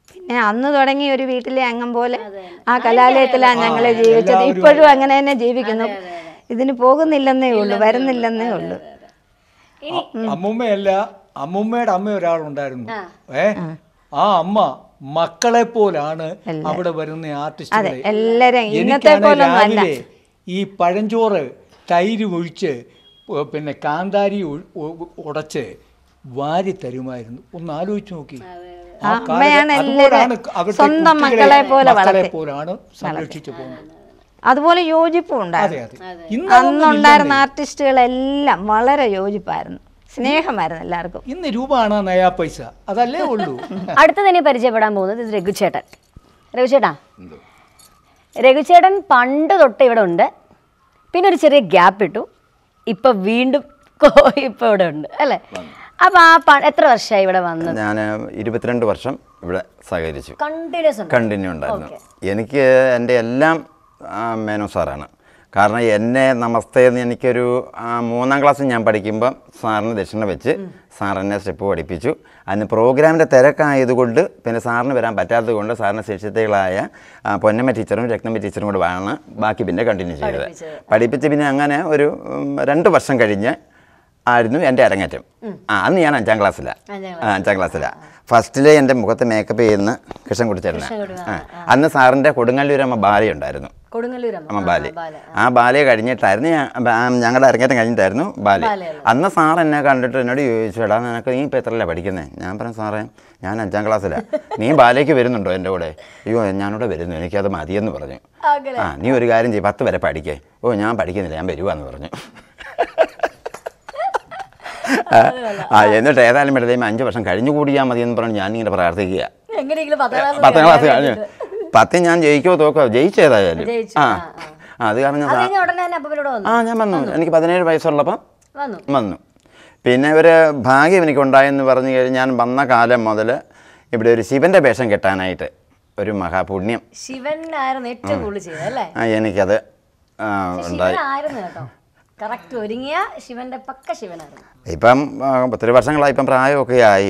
പിന്നെ അന്ന് തുടങ്ങി ഒരു വീട്ടിലെ അംഗം പോലെ ആ കലാലയത്തിലാണ് ഞങ്ങൾ ജീവിച്ചത് ഇപ്പോഴും അങ്ങനെ തന്നെ ജീവിക്കുന്നു ഇതിന് പോകുന്നില്ലെന്നേ ഉള്ളൂ വരുന്നില്ലെന്നേ ഉള്ളൂ അമ്മുമ്മയല്ല അമ്മുമ്മയുടെ അമ്മ ഒരാളുണ്ടായിരുന്നു ഏ ആ അമ്മ മക്കളെ പോലാണ് അവിടെ വരുന്ന ആർട്ടിസ്റ്റുകളെ എല്ലാരും ഇന്നത്തെ എനിക്കാണ് പോലൊന്നും അല്ല രാവിലെ ഈ പഴഞ്ചോറ് തൈര് ഒഴിച്ച് ഉ- പിന്നെ കാന്താരി ഒ- ഒ- ഉടച്ച് വാരി തരുമായിരുന്നു ഒന്ന് ആലോചിച്ച് നോക്കി ആ കാലഘ- അമ്മയാണ് അതുപോലാണ് അവരുടെ സ്വന്തം കുട്ടികളെ മക്കളെ പോലെ മക്കളെ വളർത്തി. പോലാണ് സംരക്ഷിച്ചു പോകുന്നത് അതുപോലെ യോജിപ്പും അതെ ഉണ്ടായിരുന്നു അതെ ഇന്ന് അതൊന്നും അന്നുണ്ടായിരുന്ന ആർട്ടിസ്റ്റുകളെല്ലാം വളരെ യോജിപ്പായിരുന്നു സ്നേഹമായിരുന്നു എല്ലാവർക്കും ഇന്ന് രൂപമാണ് നയാ പൈസ അതല്ലേ ഉള്ളൂ അടുത്തത് ഇനി പരിചയപ്പെടാൻ പോകുന്നത് ഇത് രഘുചേട്ടൻ രഘുചേട്ടാ രഘുചേട്ടൻ പണ്ട് തൊട്ട് ഇവിടെ ഉണ്ട് പിന്നെ ഒരു ചെറിയ ഗ്യാപ്പ് ഇട്ടു ഇപ്പൊ വീണ്ടും കോ- ഇപ്പൊ ഇവിടെ ഉണ്ട് അല്ലേ അപ്പൊ ആ പ- എത്ര വർഷമായി ഇവിടെ വന്നത് ഞാൻ ഇരുപത്തിരണ്ട് വർഷം ഇവിടെ സഹകരിച്ചു കണ്ടിന്യൂസ് ഉണ്ട് കണ്ടിന്യൂ ഉണ്ടായിരുന്നു എനിക്ക് എൻ്റെ എല്ലാം ആ, മേനോ സാറാണ് കാരണം എന്നെ നമസ്തേ എന്ന് എനിക്കൊരു ആ, മൂന്നാം ക്ലാസ്സിൽ ഞാൻ പഠിക്കുമ്പം സാറിന് ദക്ഷിണ വെച്ച് സാർ എന്നെ സ്റ്റെപ്പ് പഠിപ്പിച്ചു അന്ന് പ്രോഗ്രാമിൻ്റെ തിരക്കായതുകൊണ്ട് പിന്നെ സാറിന് വരാൻ പറ്റാത്തത് കൊണ്ട് സാറിന് ശിക്ഷിതകളായ ആ, പൊന്നമ്മ ടീച്ചറും രത്നമ്മ ടീച്ചറും കൂടെ ആണ് ബാക്കി പിന്നെ കണ്ടിന്യൂ ചെയ്തത് പഠിപ്പിച്ച് പിന്നെ അങ്ങനെ ഒരു ഉം, രണ്ട് വർഷം കഴിഞ്ഞ് ആയിരുന്നു എൻ്റെ അരങ്ങേറ്റം ആ അന്ന് ഞാൻ അഞ്ചാം ക്ലാസ്സിലാണ് ആ, അഞ്ചാം ക്ലാസ്സിലാണ് ഫസ്റ്റിലെ എൻ്റെ മുഖത്ത് മേക്കപ്പ് ചെയ്യുന്ന കൃഷ്ണൻ കുടിച്ചേട്ടന ആ അന്ന് സാറിൻ്റെ കൊടുങ്ങല്ലൂരമ്മ ബാല ഉണ്ടായിരുന്നു കൊടുങ്ങല്ലൂരമ്മ അമ്മ ബാല ആ ബാലയെ കഴിഞ്ഞിട്ടായിരുന്നു ഞാൻ ആ, ഞങ്ങളുടെ അരങ്ങേറ്റം കഴിഞ്ഞിട്ടായിരുന്നു ബാല അന്ന് സാർ എന്നെ കണ്ടിട്ട് എന്നോട് ചോദിച്ചു എടാ നിനക്ക് നീ ഇപ്പോൾ എത്രയല്ല പഠിക്കുന്നത് ഞാൻ പറഞ്ഞു സാറേ ഞാൻ അഞ്ചാം ക്ലാസ്സിലാണ് നീ ബാലയ്ക്ക് വരുന്നുണ്ടോ എൻ്റെ കൂടെ അയ്യോ ഞാനിവിടെ വരുന്നു എനിക്കത് മതിയെന്ന് പറഞ്ഞു ആ നീ ഒരു കാര്യം ചെയ്യും പത്ത് വരെ പഠിക്കേ ഓ ഞാൻ പഠിക്കുന്നില്ല ഞാൻ വരുവാന്ന് പറഞ്ഞു ആ, ആ എന്നിട്ട് ഏതായാലും വെറുതെ അഞ്ച് വർഷം കഴിഞ്ഞു കൂടിയാൽ മതി എന്ന് പറഞ്ഞ് ഞാനിങ്ങനെ പ്രാർത്ഥിക്കുക എങ്ങനെയെങ്കിലും പത്താം ക്ലാസ് പത്താം ക്ലാസ് കഴിഞ്ഞു പത്ത് ഞാൻ ജയിക്കോ തോക്കോ ജയിച്ചേതായാലും ജയിച്ചു, ആ ആ, ആ, അത് കാരണം ഞാൻ അത് സാ- കഴിഞ്ഞ ഉടനെ തന്നെ അപ്പൂപ്പനോട് വന്നു ആ ഞാൻ വന്നു എനിക്ക് പതിനേഴ് വയസ്സുള്ളപ്പം വന്നു വന്നു പിന്നെ ഒരു ഭാഗ്യം എനിക്കുണ്ടായെന്ന് പറഞ്ഞു കഴിഞ്ഞാൽ ഞാൻ വന്ന കാലം മുതൽ ഇവിടെ ഒരു ശിവൻ്റെ വേഷം കെട്ടാനായിട്ട് ഒരു മഹാപുണ്യം ശിവൻ ആയിരുന്നു ഏറ്റവും കൂടുതൽ ചെയ്തത് അല്ലേ ആ, എനിക്കത് ആ, ഉണ്ടായി ശിവനായിരുന്നു കേട്ടോ കറക്റ്റ് ഒരുങ്ങിയ ശിവന്റെ പക്ക ശിവനായിരുന്നു ഇപ്പം ആ, ഒത്തിരി വർഷങ്ങളായി ഇപ്പം പ്രായമൊക്കെ ആയി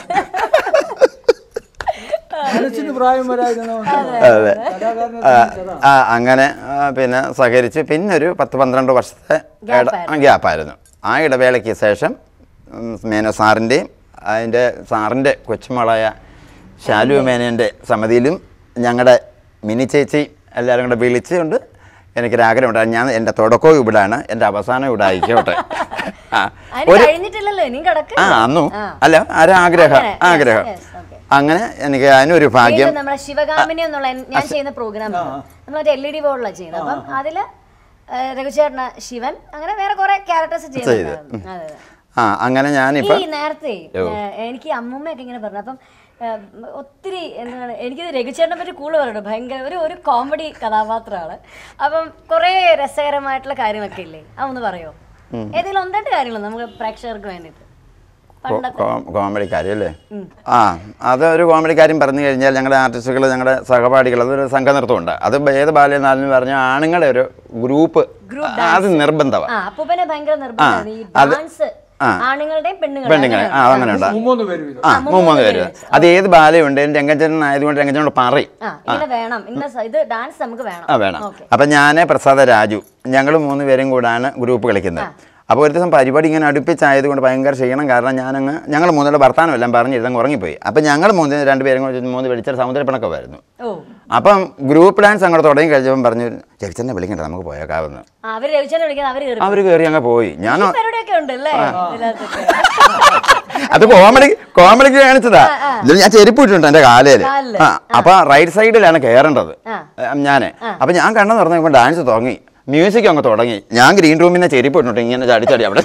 മനസ്സിന് പ്രായം വരാതിരുന്ന അതെ ആ, ആ, അങ്ങനെ ആ, പിന്നെ സഹകരിച്ച് പിന്നെ ഒരു പത്ത് പന്ത്രണ്ട് വർഷത്തെ ഇട- ഗ്യാപ്പായിരുന്നു ആ ഇടവേളയ്ക്ക് ശേഷം ഉം, മേനോ സാറിൻ്റെയും അതിൻ്റെ സാറിൻ്റെ കൊച്ചുമകളായ ശാലു മേനോൻ്റെ സമിതിയിലും ഞങ്ങളുടെ മിനി ചേച്ചി എല്ലാവരും കൂടെ വിളിച്ചുകൊണ്ട് എനിക്കൊരാഗ്രഹമുണ്ടായിരുന്നു ഞാൻ എൻ്റെ തുടക്കവും ഇവിടാണ് എൻ്റെ അവസാനം ഇവിടെ ആയിക്കോട്ടെ ആ അതിന് ഒരു കഴിഞ്ഞിട്ടില്ലല്ലോ ഇനി കിടക്ക് ആ അന്നു അല്ല ഒരാഗ്രഹം അങ്ങനെ, yes, ആഗ്രഹം yes, okay. അങ്ങനെ എനിക്ക് അതിനൊരു ഭാഗ്യം വീണ്ടും നമ്മുടെ ശിവകാമിനി എന്നുള്ള എൻ- ഞാൻ ചെയ്യുന്ന പ്രോഗ്രാം നമ്മൾ എൽ ഇ ഡി ബോർഡിലാണ് ചെയ്യുന്നത് അപ്പം അതില് ഏ, രഘുചേട്ടന് ശിവൻ അങ്ങനെ വേറെ കുറെ ക്യാരക്ടേഴ്സ് ചെയ്യുന്നുണ്ടായിരുന്നു അതെ, അതെ. ആ അങ്ങനെ ഈ ഞാനിപ്പം നേരത്തെ ഏ, എനിക്ക് അമ്മൂമ്മയൊക്കെ ഇങ്ങനെ പറഞ്ഞു അപ്പം ഏ, ഒത്തിരി എന്താണ് എനിക്കിത് രഘുചേട്ടനെ പറ്റി കൂടുതൽ പറയട്ടോ ഭയങ്കര ഒരു ഒരു കോമഡി കഥാപാത്രമാണ് അപ്പം കുറേ രസകരമായിട്ടുള്ള കാര്യങ്ങളൊക്കെ ഇല്ലേ ആ ഒന്ന് പറയോ ഏതെങ്കിലും ഒന്ന് രണ്ട് കാര്യങ്ങൾ നമുക്ക് പ്രേക്ഷകർക്ക് വേണ്ടിയിട്ട് പണ്ടത്തെ കോമഡി കാര്യം അല്ലേ ആ അത് ഒരു കോമഡി കാര്യം പറഞ്ഞു കഴിഞ്ഞാൽ ഞങ്ങളുടെ ആർട്ടിസ്റ്റുകൾ ഞങ്ങളുടെ സഹപാഠികൾ അതൊരു സംഘനൃത്തമുണ്ട് അത് ഏത് ബാല്യനാളിന് പറഞ്ഞാൽ ആണുങ്ങളുടെ ഒരു ഗ്രൂപ്പ് അത് നിർബന്ധമാണ് ആ അപ്പൂപ്പനെ ഭയങ്കര നിർബന്ധമാണ് ഈ അത്- ഡാൻസ് ആ. ആണുങ്ങളുടെയും പെണ്ണുങ്ങളെ പെണ്ണുങ്ങളുടെയും ആ അങ്ങനെ ഉണ്ട് മൂന്ന് പേര് വീതം ആ മൂന്ന് പേര് അത് ഏത് ബാലയുണ്ടെങ്കിലും രംഗച്ചേട്ടൻ ആയതുകൊണ്ട് രംഗച്ചേട്ടനോട് പറയും ആ ഇങ്ങനെ വേണം ഇന്ന സ- ഇത് ഡാൻസ് നമുക്ക് വേണം ആ വേണം ഓക്കെ അപ്പം ഞാൻ പ്രസാദ രാജു ഞങ്ങൾ മൂന്ന് പേരും കൂടാണ് ഗ്രൂപ്പ് കളിക്കുന്നത് അപ്പോൾ ഒരു ദിവസം പരിപാടി ഇങ്ങനെ അടുപ്പിച്ചായതുകൊണ്ട് ഭയങ്കര ക്ഷീണം കാരണം ഞാനങ്ങ് ഞങ്ങൾ മൂന്നുപേരുടെ വർത്താനം എല്ലാം പറഞ്ഞിരുന്നങ്ങ് ഉറങ്ങിപ്പോയി അപ്പം ഞങ്ങൾ മൂന്ന് രണ്ട് പേരും കൂടി മൂന്ന് വെളിച്ചൊരു സമുദ്രപ്പിണക്കമായിരുന്നു ഓ അപ്പം ഗ്രൂപ്പ് ഡാൻസ് അങ്ങോട്ട് തുടങ്ങി കഴിഞ്ഞപ്പം പറഞ്ഞു ജഗച്ചനെ വിളിക്കണ്ട നമുക്ക് പോയേക്കാവുന്നു ആ, അവര് രവിചന്ദ്രൻ വിളിക്കുന്നത് അവര് കയറി അവർ കയറി അങ്ങ് പോയി ഞാൻ പരിപാടിയൊക്കെ ഉണ്ട് അല്ലേ ഇതിനകത്തൊക്കെ. അത് കോമഡി കോമഡിക്ക് കാണിച്ചതാ ഇത് ഞാൻ ചെരുപ്പ് ഇട്ടിട്ടുണ്ട് എൻ്റെ കാലയിൽ കാലില്. ആ അപ്പൊ റൈറ്റ് സൈഡിലാണ് കയറേണ്ടത് ആ. ഞാൻ അപ്പൊ ഞാൻ കണ്ണെന്ന് പറഞ്ഞപ്പോൾ ഡാൻസ് തുടങ്ങി മ്യൂസിക് അങ്ങ് തുടങ്ങി ഞാൻ ഗ്രീൻ റൂമിൽ നിന്ന് ചെരുപ്പ് ഇട്ടിട്ട് ഇങ്ങനെ ചാടി ചാടി അവിടെ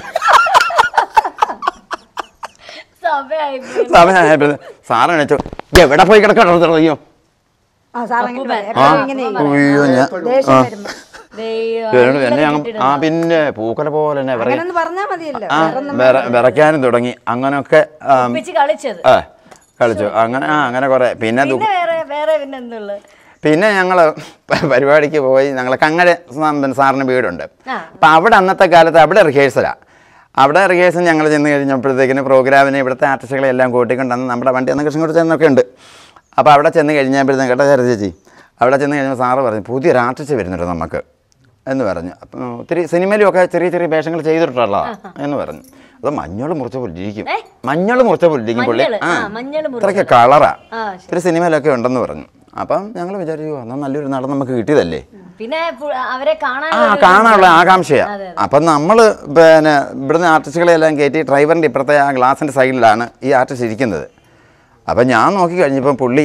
സമയായി പോയി. സമയമായപ്പോൾ സാറ് എണീച്ചു എവിടെ പോയി കിടക്കണോ തുടങ്ങിയോ ആ സാറങ്ങനെ അപ്പൂപ്പൻ. ആ എപ്പോഴും ഇങ്ങനെ ചെയ്യും. അയ്യോ ഞാൻ ദേഷ്യം വരുമ്പോ ദൈവം, എന്നോട് എന്നെ എല്ലാം അങ്ങ് കിട്ടിയിട്ടുണ്ട്. ആ പിന്നെ പൂക്കല പോലെ തന്നെ പറയും അങ്ങനൊന്ന് പറഞ്ഞാ മതിയല്ലോ ആ വേറൊന്നും വിറ വിറയ്ക്കാനും തുടങ്ങി അങ്ങനെയൊക്കെ ആ, ഒപ്പിച്ച് കളിച്ചത് ആ കളിച്ചു അങ്ങനെ ആ അങ്ങനെ കുറെ പിന്നെ ദു- പിന്നെ വേറെ വേറെ പിന്നെ എന്തുള്ളത് പിന്നെ ഞങ്ങൾ പരിപാടിക്ക് പോയി ഞങ്ങൾ കങ്ങര സാ- സാറിന് വീടുണ്ട് ആ. അപ്പം അവിടെ അന്നത്തെ കാലത്ത് അവിടെ റിഹേഴ്സലാണ് അവിടെ റിഹേഴ്സൽ ഞങ്ങൾ ചെന്ന് കഴിഞ്ഞപ്പോഴത്തേക്കിന് പ്രോഗ്രാമിന് ഇവിടുത്തെ ആർട്ടിസ്റ്റുകളെ എല്ലാം കൂട്ടിക്കൊണ്ട് അന്ന് നമ്മുടെ വണ്ടി അന്ന് കൃഷ്ണൻകുട്ടി ചെന്നൊക്കെ ഉണ്ട് അപ്പോൾ അവിടെ ചെന്ന് കഴിഞ്ഞപ്പോഴത്തേക്കും കേട്ടോ ശാരദ ചേച്ചി അവിടെ ചെന്ന് കഴിഞ്ഞപ്പോൾ സാറ് പറഞ്ഞു പുതിയൊരു ആർട്ടിസ്റ്റ് വരുന്നുണ്ട് നമുക്ക് എന്ന് പറഞ്ഞു അപ്പം ഒത്തിരി സിനിമയിലുമൊക്കെ ചെറിയ ചെറിയ വേഷങ്ങൾ ചെയ്തിട്ടുള്ളതാണ് എന്ന് പറഞ്ഞു അത് മഞ്ഞൾ മുറിച്ച പോലെ ഇരിക്കും മഞ്ഞൾ മുറിച്ച പോലെ ഇരിക്കും പുള്ളി മഞ്ഞള്, ആ ആ, മഞ്ഞള് ഇത്രയ്ക്ക് കളറാ ആ, ഒരു സിനിമയിലൊക്കെ ഉണ്ടെന്ന് പറഞ്ഞു അപ്പം ഞങ്ങൾ വിചാരിച്ചു എന്നാൽ നല്ലൊരു നടൻ നമുക്ക് കിട്ടിയതല്ലേ പിന്നെ പു- അവരെ കാണാൻ ആ കാണാനുള്ള ആകാംക്ഷയാണ് അപ്പം നമ്മൾ പിന്നെ ഇവിടുന്ന് ആർട്ടിസ്റ്റുകളെ എല്ലാം കയറ്റി ഡ്രൈവറിൻ്റെ ഇപ്പുറത്തെ ആ ഗ്ലാസിൻ്റെ സൈഡിലാണ് ഈ ആർട്ടിസ്റ്റ് ഇരിക്കുന്നത് അപ്പം ഞാൻ നോക്കി കഴിഞ്ഞപ്പം പുള്ളി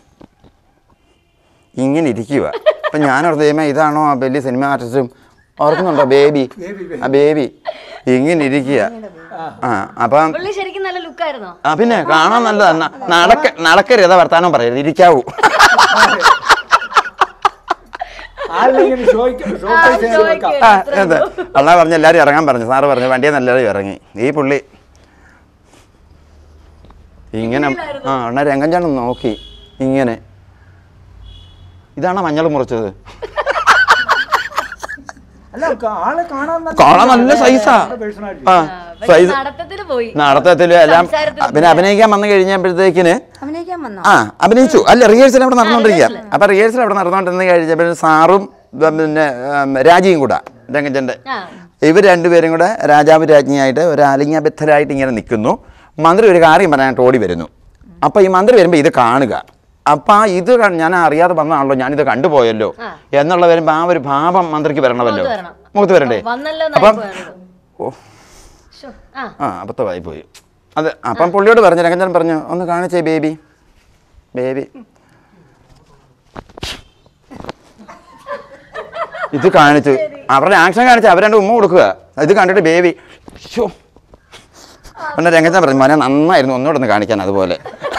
ഇങ്ങനെ ഇരിക്കുക അപ്പം ഞാനോർത്ത് ദൈവമേ ഇതാണോ ആ വലിയ സിനിമ ആർട്ടിസ്റ്റും ഓർക്കുന്നുണ്ടോ ബേബി ആ ബേബി ഇങ്ങനെ ഇരിക്കുക ആ അപ്പം പുള്ളി ശരിക്കും നല്ല ലുക്കായിരുന്നോ ആ പിന്നെ കാണാൻ നല്ലതാണ് നടക്ക നടക്കരുത് വർത്താനം പറയരുത് ഇരിക്കാവൂ ആരെങ്കിലും ചോദിക്കും ഷോക്കേസ് വെക്കാം ആ അതെ അള്ളാ പറഞ്ഞ് എല്ലാവരും ഇറങ്ങാൻ പറഞ്ഞു സാറ് പറഞ്ഞു വണ്ടിയിൽ നിന്ന് എല്ലാവരും ഇറങ്ങി ഈ പുള്ളി ഇങ്ങനെ ആ അണ്ണ രംഗഞ്ചാണ് നോക്കി ഇങ്ങനെ ഇതാണ് മഞ്ഞൾ മുറിച്ചത് അല്ല ആളെ കാണാൻ നല്ല കാണാൻ നല്ല സൈസാ personality. ആ പക്ഷെ സൈസ് നടത്തത്തില് പോയി നടത്തത്തിലും എല്ലാം സംസാരത്തിലും പിന്നെ അഭിനയിക്കാൻ വന്നു കഴിഞ്ഞപ്പോഴത്തേക്കിന് അഭിനയിക്കാൻ വന്നോ ആ അഭിനയിച്ചു അല്ല റിഹേഴ്സൽ അവിടെ നടന്നുകൊണ്ടിരിക്കുക അപ്പം റിഹേഴ്സൽ അവിടെ നടന്നുകൊണ്ടിരുന്ന് കഴിഞ്ഞപ്പോൾ സാറും ഉം, പിന്നെ ഉം, രാജിയും കൂടെ രംഗച്ചൻ്റെ ആ ഇവർ രണ്ടുപേരും കൂടെ രാജാവ് രാജ്ഞിയായിട്ട് ഒരു ആലിംഗബദ്ധരായിട്ട് ഇങ്ങനെ നിൽക്കുന്നു മന്ത്രി ഒരു കാര്യം പറയാനായിട്ട് ഓടി വരുന്നു അപ്പോൾ ഈ മന്ത്രി വരുമ്പോൾ ഇത് കാണുക അപ്പം ആ ഇത് ക- ഞാൻ അറിയാതെ വന്നതാണല്ലോ ഞാനിത് കണ്ടുപോയല്ലോ എന്നുള്ള വരുമ്പോൾ ആ ഒരു ഭാവം മന്ത്രിക്ക് വരണമല്ലോ മുഖത്ത് വരണം. മുഖത്ത് വരണ്ടേ വന്നല്ലോ അപ്പം എന്നായിപ്പോയത്. ഓ ശ്ശോ, ആ ആ അബദ്ധമായി പോയി അത് അപ്പം പുള്ളിയോട് പറഞ്ഞു രംഗഞ്ചൻ പറഞ്ഞു ഒന്ന് കാണിച്ചേ ബേബി ബേബി ഇത് കാണിച്ചു അവരുടെ ആക്ഷൻ കാണിച്ച് അവർ രണ്ട് ഉമ്മ കൊടുക്കുക ഇത് കണ്ടിട്ട് ബേബി ഷോ പിന്നെ രംഗച്ചൻ പറഞ്ഞു മോനെ നന്നായിരുന്നു ഒന്നുകൂടെ ഒന്ന് കാണിക്കാൻ അതുപോലെ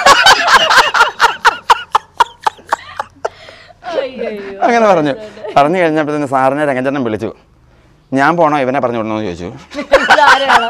അയ്യയ്യോ. അങ്ങനെ പറഞ്ഞു പറഞ്ഞു കഴിഞ്ഞപ്പോൾ തന്നെ സാറിനെ രംഗച്ചനെ വിളിച്ചു ഞാൻ പോണോ ഇവനെ പറഞ്ഞു വിടണമെന്ന് ചോദിച്ചു ധാരാളം.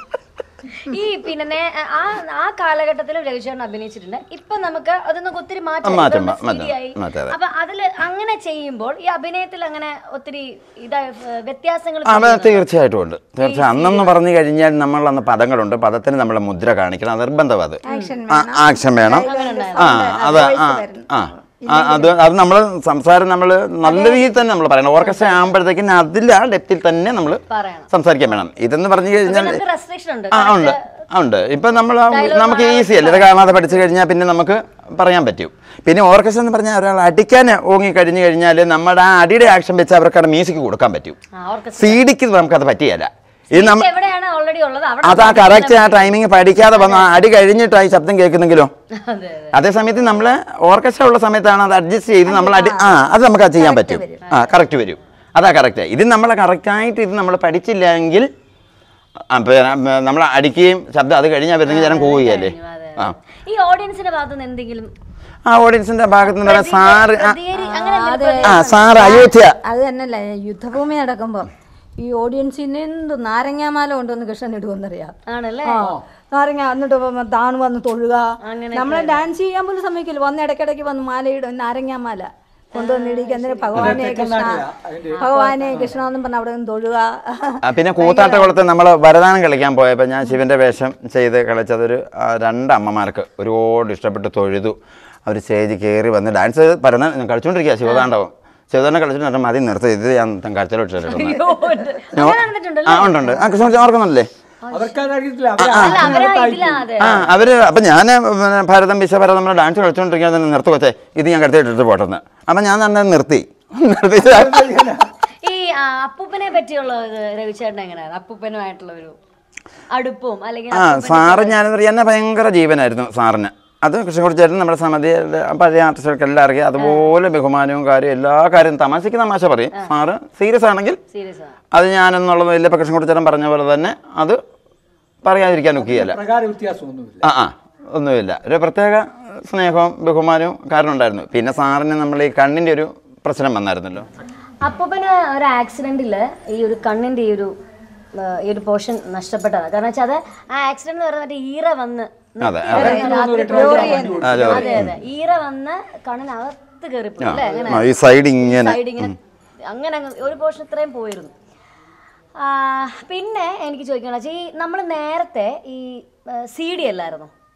ഈ പിന്നെ നേ- ആ ആ കാലഘട്ടത്തിലും രവിചേട്ടൻ അഭിനയിച്ചിട്ടുണ്ട് ഇപ്പൊ നമുക്ക് അതൊന്നും ഒത്തിരി മാറ്റം മാറ്റം, ഇതൊന്ന് മാറ്റം, ശരിയായി. മാറ്റം, അതെ. അപ്പൊ അതില് അങ്ങനെ ചെയ്യുമ്പോൾ ഈ അഭിനയത്തിൽ അങ്ങനെ ഒത്തിരി ഇതാ വ്യത്യാസങ്ങൾ അവ തീർച്ചയായിട്ടും ഉണ്ട് തീർച്ചയായും അന്നെന്ന് പറഞ്ഞു കഴിഞ്ഞാൽ നമ്മൾ അന്ന് പദങ്ങളുണ്ട് പദത്തിന് നമ്മൾ മുദ്ര കാണിക്കണം അത് നിർബന്ധം അത് ആക്ഷൻ വേണം ആ അത് ആ ആ ആ, അത് അത് നമ്മൾ സംസാരം നമ്മൾ നല്ല രീതിയിൽ തന്നെ നമ്മൾ പറയണം ഓർക്കസ്ട്ര ആകുമ്പോഴത്തേക്കും അതിൽ ആ ഡെപ്തിൽ തന്നെ നമ്മൾ പറയണം സംസാരിക്കാൻ വേണം ഇതെന്ന് പറഞ്ഞു കഴിഞ്ഞാൽ നമുക്ക് റെസ്ട്രിക്ഷൻ ഉണ്ട് ആ ഉണ്ട് ആ, ഉണ്ട് ഇപ്പം നമ്മൾ നമുക്ക് ഈസി അല്ലേ ഇത് കാണാതെ പഠിച്ചു കഴിഞ്ഞാൽ പിന്നെ നമുക്ക് പറയാൻ പറ്റും പിന്നെ ഓർക്കസ്ട്ര എന്ന് പറഞ്ഞാൽ ഒരാൾ അടിക്കാൻ ഓങ്ങി കഴിഞ്ഞു കഴിഞ്ഞാൽ നമ്മുടെ ആ അടിയുടെ ആക്ഷൻ വെച്ച് അവർക്ക് അവിടെ മ്യൂസിക് കൊടുക്കാൻ പറ്റും ആ, orchestra. സി ഡിക്ക് നമുക്കത് പറ്റിയല്ല ഇത് നമ്മ ഇത് എവിടെയാണ് ഓൾറെഡി ഉള്ളത് അവിടെ അത് ആ കറക്റ്റ് ആ ടൈമിങ് പഠിക്കാതെ വന്ന് ആ അടി കഴിഞ്ഞിട്ടായി ശബ്ദം കേൾക്കുന്നെങ്കിലോ അതെ അതെ അതേ സമയത്ത് നമ്മൾ ഓർക്കസ്ട്ര ഉള്ള സമയത്താണ് അത് അഡ്ജസ്റ്റ് ചെയ്ത് നമ്മൾ അടി ആ അത് നമുക്ക് അത് ചെയ്യാൻ പറ്റും ആ കറക്റ്റ് വരും അതാ കറക്റ്റ് ഇത് നമ്മൾ കറക്റ്റായിട്ട് ഇത് നമ്മൾ പഠിച്ചില്ലെങ്കിൽ നമ്മൾ അടിക്കുകയും ശബ്ദം അത് കഴിഞ്ഞാൽ വരുന്നെങ്കിൽ ജനം പോവുകയല്ലേ അതെ, ആ ഈ ഓഡിയൻസിന്റെ ഭാഗത്തുനിന്ന് എന്തെങ്കിലും ആ ഓഡിയൻസിന്റെ ഭാഗത്ത് നിന്ന് പറയാം സാറ് ആ, പ്രതികരി- അങ്ങനെ എന്തെങ്കിലും ആ സാറ് അയോധ്യ അത് തന്നെയല്ല യുദ്ധഭൂമി നടക്കുമ്പോൾ ഈ ഓഡിയൻസിന് എന്ത് നാരങ്ങാമാല കൊണ്ടുവന്ന് കൃഷ്ണൻ ഇടുമെന്നറിയാം ആണല്ലേ ആ നാരങ്ങ എന്നിട്ട് വന്ന് താണു വന്ന് തൊഴുക നമ്മളെ ഡാൻസ് ചെയ്യാൻ പോലും സമ്മതിക്കില്ല വന്ന് ഇടയ്ക്കിടയ്ക്ക് വന്ന് മാലയിടും നാരങ്ങാമാല കൊണ്ടുവന്ന് ഇടിക്കുക എന്നിട്ട് ഭഗവാനെ കൃഷ്ണ ഭഗവാനെ കൃഷ്ണ എന്നും പറഞ്ഞ് അവിടെ നിന്ന് തൊഴുക ആ, പിന്നെ കൂത്താട്ടകുളത്ത് നമ്മൾ വരദാനം കളിക്കാൻ പോയപ്പോൾ ഞാൻ ശിവന്റെ വേഷം ചെയ്ത് കളിച്ചതൊരു ആ, രണ്ട് അമ്മമാർക്ക് ഒരുപാട് ഇഷ്ടപ്പെട്ട് തൊഴുതു അവർ സ്റ്റേജിൽ കയറി വന്ന് ഡാൻസ് പരന്ന കളിച്ചുകൊണ്ടിരിക്കുക ശിവതാണ്ഡവം ശിവതാണ്ഡവം കളിച്ചിട്ട് മതി നിർത്തി ഇത് ഞാൻ കാഴ്ചയിലിട്ടിട്ടുണ്ട് അങ്ങനെ നടന്നിട്ടുണ്ടല്ലോ ആ ഉണ്ട് ഉണ്ട് ആ കൃഷ്ണ ഓർക്കുന്നില്ലേ അവർക്കത് അറിയത്തില്ല അല്ല അവരാ ഇതിലാ അതെ ആ അവര് അപ്പം ഞാൻ പിന്നെ ഭരതം വിശ്വഭരതം നമ്മൾ ഡാൻസ് കളിച്ചുകൊണ്ടിരിക്കാൻ തന്നെ നിർത്തി വെച്ചേ ഇത് ഞാൻ കടത്തിയിട്ടിട്ട് പോട്ടെന്ന് അപ്പം ഞാൻ തന്നെ നിർത്തി നിർത്തി ഈ ആ, അപ്പൂപ്പനെ പറ്റിയുള്ള ഇത് രവിചേട്ടൻ എങ്ങനെയാണ് അപ്പൂപ്പനുമായിട്ടുള്ള ഒരു അടുപ്പവും അല്ലെങ്കിൽ ആ സാറ് ഞാനെന്ന് പറയാൻ എന്നെ ഭയങ്കര ജീവനായിരുന്നു സാറിന് അത് കൃഷ്ണൻകുടി ചേട്ടൻ നമ്മുടെ സമിതിയിലെ പഴയ ആർട്ടിസ്റ്റുകൾക്ക് എല്ലാം അറിയാം അതുപോലെ ബഹുമാനവും കാര്യം എല്ലാ കാര്യവും തമാശയ്ക്ക് തമാശ പറയും സാറ് സീരിയസ് ആണെങ്കിൽ സീരിയസ് ആണ് അത് ഞാനെന്നുള്ളത് ഇല്ല ഇപ്പം കൃഷ്ണൻകുടി ചേട്ടൻ പറഞ്ഞ പോലെ തന്നെ അത് പറയാതിരിക്കാൻ ഒക്കെയല്ല പ്രകാര വ്യത്യാസമൊന്നുമില്ല ആ ആ ഒന്നുമില്ല ഒരു പ്രത്യേക സ്നേഹവും ബഹുമാനവും കാരണം ഉണ്ടായിരുന്നു പിന്നെ സാറിന് നമ്മൾ ഈ കണ്ണിൻ്റെ ഒരു പ്രശ്നം വന്നായിരുന്നല്ലോ അപ്പൂപ്പന് ഒരു ആക്സിഡന്റില് ഈ ഒരു കണ്ണിന്റെ ഈ ഒരു ആ, ഈ ഒരു പോർഷൻ നഷ്ടപ്പെട്ടതാണ് കാരണം വെച്ചാൽ അത് ആ ആക്സിഡന്റ് എന്ന് പറയുന്നത് മറ്റേ ഈറ വന്ന് അതെ അതെ രാത്രി ആ, ലോറി. അതെ അതെ ഈറ വന്ന് കണ്ണിനകത്ത് കയറിപ്പോയി അല്ലേ അങ്ങനെ ആ, ഈ സൈഡ് ഇങ്ങനെ സൈഡ് ഇങ്ങനെ അങ്ങനെ അങ്ങ് ഒരു പോർഷൻ ഇത്രയും പോയിരുന്നു ആ, പിന്നെ എനിക്ക് ചോദിക്കണം ഈ നമ്മൾ നേരത്തെ ഈ സി ഡി അല്ലായിരുന്നു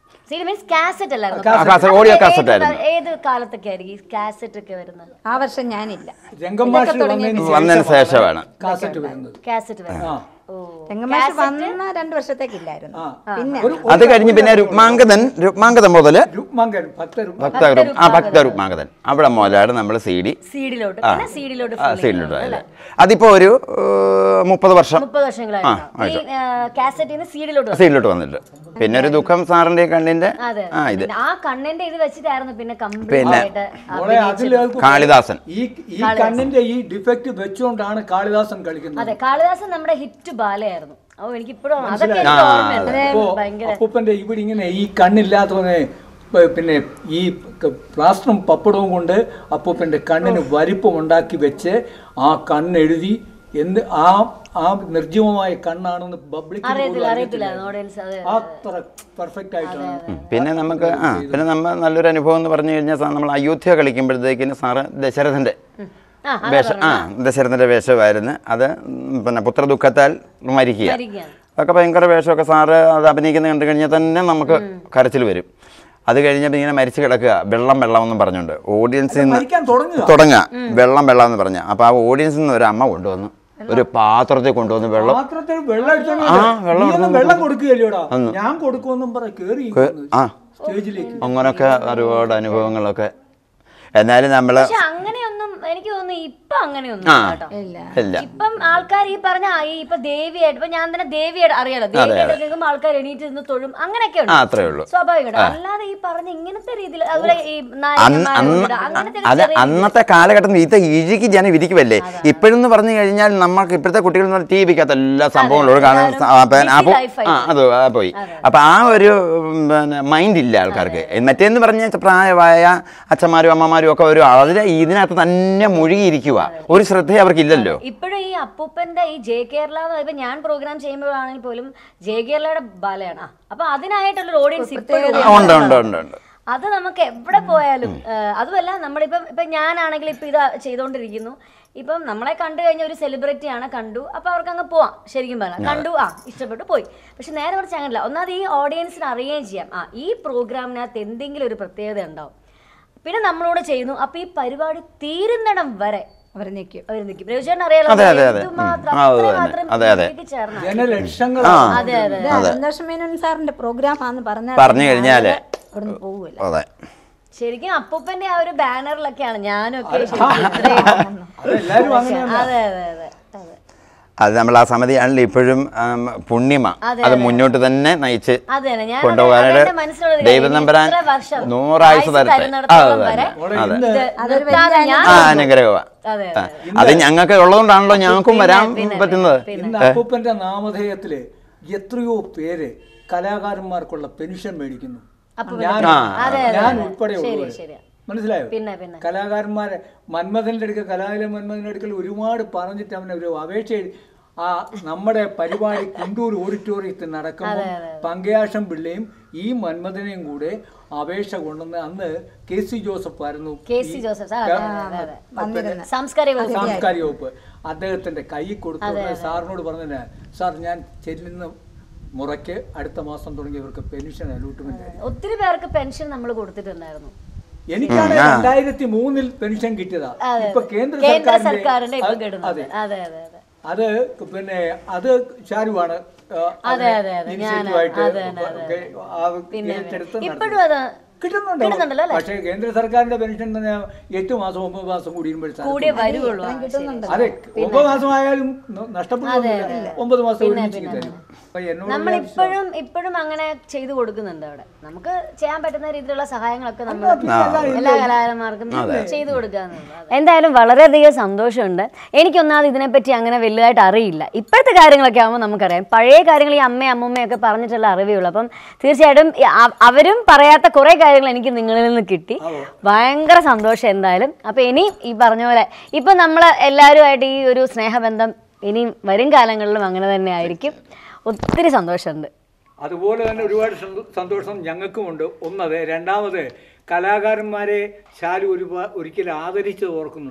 സി ഡി മീൻസ് കാസറ്റ് അല്ലായിരുന്നു ആ, cassette, audio അത് cassette ഏത് ആയിരുന്നു. ഏത് കാലത്തൊക്കെ ആയിരിക്കും ഈ കാസറ്റ് ഒക്കെ വരുന്നത് ആ വർഷം ഞാനില്ല രംഗമാഷ് വന്നതിന് വന്നതിന് ശേഷമാണ് കാസറ്റ് വരുന്നത് കാസറ്റ് വരുന്നത് ആ ഓ തെങ്ങമാഷ് വന്ന രണ്ട് വർഷത്തേക്കില്ലായിരുന്നു ആ പിന്നെ ഒരു അത് കഴിഞ്ഞ് പിന്നെ രുക്മാങ്കതൻ രുക്മാങ്കതൻ മുതൽ രുക്മാങ്കൻ ഭക്ത രുക്മാ ഭക്ത ആ ഭക്ത രുക്മാങ്കതൻ അവിടെ മുതലാണ് നമ്മൾ സി ഡി സീഡിലോട്ട് പിന്നെ സീഡിലോട്ട് ആ സീഡിലോട്ട് അല്ലേ അതിപ്പോ ഒരു ഏഹ്, മുപ്പത് വർഷം മുപ്പത് വർഷങ്ങളായിരുന്നു ഈ കാസറ്റിൽ നിന്ന് സീഡിലോട്ട് സീഡിലോട്ട് വന്നിട്ട് പിന്നെ ഒരു ദുഃഖം സാറിന്റെ കണ്ണിന്റെ അതെ ആ ഇത് പിന്നെ ആ കണ്ണിന്റെ ഇത് വെച്ചിട്ടായിരുന്നു പിന്നെ കംപ്ലീറ്റ് ആയിട്ട് മോളെ അതിൽ കാളിദാസൻ ഈ ഈ കണ്ണിന്റെ ഈ ഡിഫക്റ്റ് വെച്ചുകൊണ്ടാണ് കാളിദാസൻ കളിക്കുന്നത് അതെ കാളിദാസൻ നമ്മുടെ ഹിറ്റ് ബാലയായിരുന്നു ഓ എനിക്ക് ഇപ്പോഴും അതൊക്കെ എനിക്ക് ഓർമ്മയുണ്ട് അപ്പോ ഭയങ്കര അപ്പൂപ്പന്റെ ഇവിടെ ഇങ്ങനെ ഈ കണ്ണില്ലാത്തവനെ പ- പിന്നെ ഈ ക- പ്ലാസ്റ്ററും പപ്പടവും കൊണ്ട് അപ്പൂപ്പന്റെ കണ്ണിന് വലിപ്പം ഉണ്ടാക്കി വെച്ച് ആ കണ്ണെഴുതി എന്ത് ആ ആ നിർജീവമായ കണ്ണാണെന്ന് പബ്ലിക് അറിയത്തില്ല അറിയത്തില്ല ഓഡിയൻസ് അതെ അത്ര പെർഫെക്റ്റ് ആയിട്ടാണ് പിന്നെ നമുക്ക് ആ പിന്നെ നമ്മൾ നല്ലൊരു അനുഭവം എന്ന് പറഞ്ഞു കഴിഞ്ഞാൽ സാർ നമ്മൾ അയോധ്യ കളിക്കുമ്പോഴത്തേക്കിന് സാറ് ദശരഥന്റെ ആ, വേഷം ആ ദശരഥന്റെ വേഷമായിരുന്നു അത് ഉം, പിന്നെ പുത്രദുഃഖത്താൽ മരിക്കുക മരിക്കുകയാണ്. അതൊക്കെ ഭയങ്കര വേഷമൊക്കെ സാറ് അത് അഭിനയിക്കുന്നത് കണ്ടു കഴിഞ്ഞാൽ തന്നെ നമുക്ക് കരച്ചിൽ വരും അത് കഴിഞ്ഞപ്പോൾ ഇങ്ങനെ മരിച്ചു കിടക്കുക വെള്ളം വെള്ളം എന്നും പറഞ്ഞുകൊണ്ട് ഓഡിയൻസിൽ നിന്ന് മരിക്കാൻ തുടങ്ങുക തുടങ്ങുക വെള്ളം വെള്ളം എന്ന് പറഞ്ഞ അപ്പോൾ ആ ഓഡിയൻസിൽ നിന്ന് ഒരു അമ്മ കൊണ്ടുവന്നു ഒരു പാത്രത്തിൽ കൊണ്ടുവന്ന് വെള്ളം പാത്രത്തിൽ വെള്ളം എടുത്തോണ്ട് ആ, വെള്ളം നീ ഒന്നും എടുത്തോണ്ട് വെള്ളം കൊടുക്കുകയല്ലോടാ ഞാൻ കൊടുക്കുമെന്നും പറ കേറി ആ സ്റ്റേജിലേക്ക് അങ്ങനൊക്കെ ഒരുപാട് അനുഭവങ്ങളൊക്കെ എന്നാലും നമ്മൾ പക്ഷെ അങ്ങനെയൊന്നും എനിക്ക് തോന്നുന്നു ഇപ്പൊ അങ്ങനെയൊന്നും ആ കേട്ടോ ഇല്ല ഇപ്പം ആൾക്കാർ ഈ പറഞ്ഞ ആ, ഈ ഇപ്പൊ ദേവിയായിട്ട് ഇപ്പൊ ഞാൻ തന്നെ ദേവിയായിട്ട് അറിയാലോ ദേവിയായിട്ട് കേൾക്കുമ്പോൾ ആൾക്കാർ എണീറ്റ് നിന്ന് തൊഴും അങ്ങനെയൊക്കെ ആ ഉണ്ട് അത്രേ ഉള്ളൂ സ്വാഭാവികമായിട്ട് അല്ലാതെ ഈ പറഞ്ഞ ഇങ്ങനത്തെ രീതിയിൽ അതുപോലെ ഈ അന്ന് നായകന്മാരെ അന്ന് വിടുക, അങ്ങനത്തെ അത് ചെറിയ അന്നത്തെ കാലഘട്ടത്തിൽ ഇത് ഇഴുകി ജനം ഇരിക്കുമല്ലേ ഇപ്പോഴെന്ന് പറഞ്ഞു കഴിഞ്ഞാൽ നമുക്ക് ഇപ്പോഴത്തെ കുട്ടികൾ എന്ന് പറഞ്ഞാൽ ടി വിക്കകത്ത് എല്ലാ സംഭവങ്ങളും കാണാൻ എല്ലാവരും ആ, പിന്നെ busy അപ്പോൾ life ആയി ആ അത് ആ പോയി അപ്പം ആ ഒരു ഉം, പിന്നെ മൈൻഡ് ഇല്ല ആൾക്കാർക്ക് മറ്റേന്ന് പറഞ്ഞാൽ പ്രായമായ അച്ഛന്മാരും അമ്മമാരും ഒക്കെ ഒരു വളരെ ഇതിനകത്ത് തന്നെ മുഴുകിയിരിക്കുക ഒരു ശ്രദ്ധ അവർക്കില്ലല്ലോ ഇപ്പോഴും ഈ അപ്പൂപ്പന്റെ ഈ ജെ കേരള എന്ന് ഇപ്പൊ ഞാൻ പ്രോഗ്രാം ചെയ്യുമ്പോഴാണെങ്കിൽ പോലും ജെ കേരളയുടെ ബാലയാണ് ആ, അപ്പൊ അതിനായിട്ടുള്ള ഓഡിയൻസ് ഇപ്പോഴും ആ, ഉണ്ട് ഉണ്ട് ഉണ്ട് ഉണ്ട് അത് നമുക്ക് എവിടെ പോയാലും ആ, അതുമല്ല നമ്മളിപ്പം ഇപ്പം ഞാനാണെങ്കിൽ ഇപ്പം ഇത് ചെയ്തുകൊണ്ടിരിക്കുന്നു ഇപ്പം നമ്മളെ കണ്ടു കഴിഞ്ഞ ഒരു സെലിബ്രിറ്റി ആണ് കണ്ടു അപ്പോൾ അവർക്ക് അങ്ങ് പോവാം ശരിക്കും പറഞ്ഞാൽ കണ്ടു ആ ഇഷ്ടപ്പെട്ടു പോയി പക്ഷെ നേരെ കുറച്ച് അങ്ങനെയല്ല ഒന്നാമത് ഈ ഓഡിയൻസിന് അറിയുകയും ചെയ്യാം ആ ഈ പ്രോഗ്രാമിനകത്ത് എന്തെങ്കിലും ഒരു പ്രത്യേകത ഉണ്ടാവും പിന്നെ നമ്മളോട് ചെയ്യുന്നു അപ്പോൾ ഈ പരിപാടി തീരുന്നിടം വരെ അവർ നിൽക്കും അവർ നിൽക്കും രവിചേട്ടൻ അറിയാലോ അതെ, അതെ, അതെ. എന്തുമാത്രം ഉം. ആ, അത് തന്നെ. അത്രമാത്രം അതെ, അതെ. ഇതിലേക്ക് ചേർന്ന ജനലക്ഷങ്ങളാണ് അതെ അതെ ഇത് അരുന്ദോഷ മേനോൻ സാറിന്റെ പ്രോഗ്രാം ആന്ന് പറഞ്ഞാൽ പറഞ്ഞു കഴിഞ്ഞാല് അവിടുന്ന് പോവില്ല അതെ ശരിക്കും അപ്പൂപ്പന്റെ ആ ഒരു ബാനറിലൊക്കെയാണ് ഞാനൊക്കെ ശരിക്കും ഇത്രയും അതെല്ലാരും അങ്ങനെ അതെ അതെ അതെ അതെ അത് നമ്മൾ ആ സമിതിയാണല്ലോ ഇപ്പോഴും ആം, പുണ്യമ അതെ, അത് മുന്നോട്ട് തന്നെ നയിച്ച് അതെ തന്നെ. ഞാൻ കൊണ്ടുപോകാനായിട്ട് അതെന്റെ മനസ്സിലുള്ളത് ദൈവം കാര്യം. നമ്പരാൻ ഇത്ര വർഷം നൂറായുസ് ആയുസ്സ് തരട്ടെ തരുന്നിടത്തോളം അത് വരെ തന്നെ അതെ ഇത് അതൊരു നിർത്താതെ ഞാൻ ആ അനുഗ്രഹമാണ് അതെ ആ. അത് ഞങ്ങൾക്ക് ഉള്ളതുകൊണ്ടാണല്ലോ ഞങ്ങൾക്കും വരാൻ പറ്റുന്നത് ഇന്ന് അപ്പൂപ്പന്റെ നാമധേയത്തില് എത്രയോ പേര് കലാകാരന്മാർക്കുള്ള പെൻഷൻ മേടിക്കുന്നു ഞാൻ അതെ, അതെ, ഞാൻ അതെ. ഉൾപ്പെടെയുള്ളവർ ശരിയാ. മനസ്സിലായോ പിന്നെ പിന്നെ കലാകാരന്മാരെ മന്മഥന്റെ അടുക്കൽ കലാലയ മന്മഥന്റെ അടുക്കൽ ഒരുപാട് പറഞ്ഞിട്ട് അവനെ ഒരു അപേക്ഷ എഴുതി ആ നമ്മുടെ പരിപാടി കുണ്ടൂർ ഓഡിറ്റോറിയത്തിൽ നടക്കുമ്പോൾ പങ്കയാശം പിള്ളയും ഈ മന്മഥനെയും കൂടെ അപേക്ഷ കൊണ്ടുവന്ന് അന്ന് കെ സി ജോസഫ് ആയിരുന്നു കെ സി ഈ ജോസഫ് സാർ അതെ, അതെ, അതെ. പിന്നെ സാംസ്കാരിക വകുപ്പ്. സാംസ്കാരിക വകുപ്പ് അദ്ദേഹത്തിന്റെ കൈ കൊടുത്തു സാറിനോട് പറഞ്ഞില്ല സാർ ഞാൻ ചെല്ലുന്ന മുറയ്ക്ക് അടുത്ത മാസം തുടങ്ങി ഇവർക്ക് പെൻഷൻ അലൂട്ട്മെന്റ് ആയി ഒത്തിരി പേർക്ക് പെൻഷൻ നമ്മൾ കൊടുത്തിട്ടുണ്ടായിരുന്നു എനിക്കാണ് രണ്ടായിരത്തി മൂന്നിൽ പെൻഷൻ കിട്ടിയതാ അതെ, ഇപ്പൊ അതെ. കേന്ദ്ര കേന്ദ്ര സർക്കാരിന്റെ സർക്കാരിന്റെ ഇപ്പൊ അത്- കിട്ടുന്നത് അതെ അതെ അതെ അതെ അത് പിന്നെ അത് ഷാരുവാണ് ആ, അതെ, അതിനെ അതെ, അതെ. ഞാൻ- initiative ആയിട്ട് അതെ, അതെ, അതെ. ഒക്കെ ആ പിന്നെ ഏറ്റെടുത്ത് ഇപ്പോഴും നടത്തി. അത് കിട്ടുന്നുണ്ട് കിട്ടുന്നുണ്ടല്ലോ അല്ലേ? പക്ഷേ കേന്ദ്ര സർക്കാരിന്റെ പെൻഷൻ തന്നെ എട്ട് മാസം ഒമ്പത് മാസം കൂടിയുമ്പോഴത്തേക്ക് കൂടിയേ വരുവുള്ളൂ ആ, ശരി. അതെ ഒമ്പത് മാസമായാലും ന- നഷ്ടപ്പെടുന്നില്ല ഒമ്പത് മാസം ഒരുമിച്ച് തരും അപ്പൊ എന്നോട് നമ്മൾ ഇപ്പോഴും ഇപ്പോഴും അങ്ങനെ ചെയ്തു കൊടുക്കുന്നുണ്ട് അവിടെ നമുക്ക് ചെയ്യാൻ പറ്റുന്ന രീതിയിലുള്ള സഹായങ്ങളൊക്കെ നമ്മൾ എല്ലാ കലാകാരന്മാർക്കും ചെയ്തു കൊടുക്കാന്നുണ്ട് എന്തായാലും വളരെയധികം സന്തോഷമുണ്ട് എനിക്കൊന്നാമത് ഇതിനെപ്പറ്റി അങ്ങനെ വലുതായിട്ട് അറിയില്ല ഇപ്പോഴത്തെ കാര്യങ്ങളൊക്കെ ആകുമ്പോൾ നമുക്കറിയാം പഴയ കാര്യങ്ങൾ ഈ അമ്മയും അമ്മൂമ്മയൊക്കെ പറഞ്ഞിട്ടുള്ള അറിവേ ഉള്ളൂ അപ്പം തീർച്ചയായിട്ടും ഈ അ- അവരും പറയാത്ത കുറേ കാര്യങ്ങൾ എനിക്ക് നിങ്ങളിൽ നിന്ന് കിട്ടി ഭയങ്കര സന്തോഷം എന്തായാലും അപ്പം ഇനിയും ഈ പറഞ്ഞ പോലെ ഇപ്പം നമ്മൾ എല്ലാവരുമായിട്ട് ഈ ഒരു സ്നേഹബന്ധം ഇനിയും വരും കാലങ്ങളിലും അങ്ങനെ തന്നെ ആയിരിക്കും ഒത്തിരി സന്തോഷമുണ്ട് അതുപോലെ തന്നെ ഒരുപാട് സന്തോ- സന്തോഷം ഞങ്ങൾക്കുമുണ്ട് ഒന്നത് രണ്ടാമത് കലാകാരന്മാരെ ശാലു ഒരു ഒരിക്കലും ആദരിച്ചത് ഓർക്കുന്നുണ്ടോ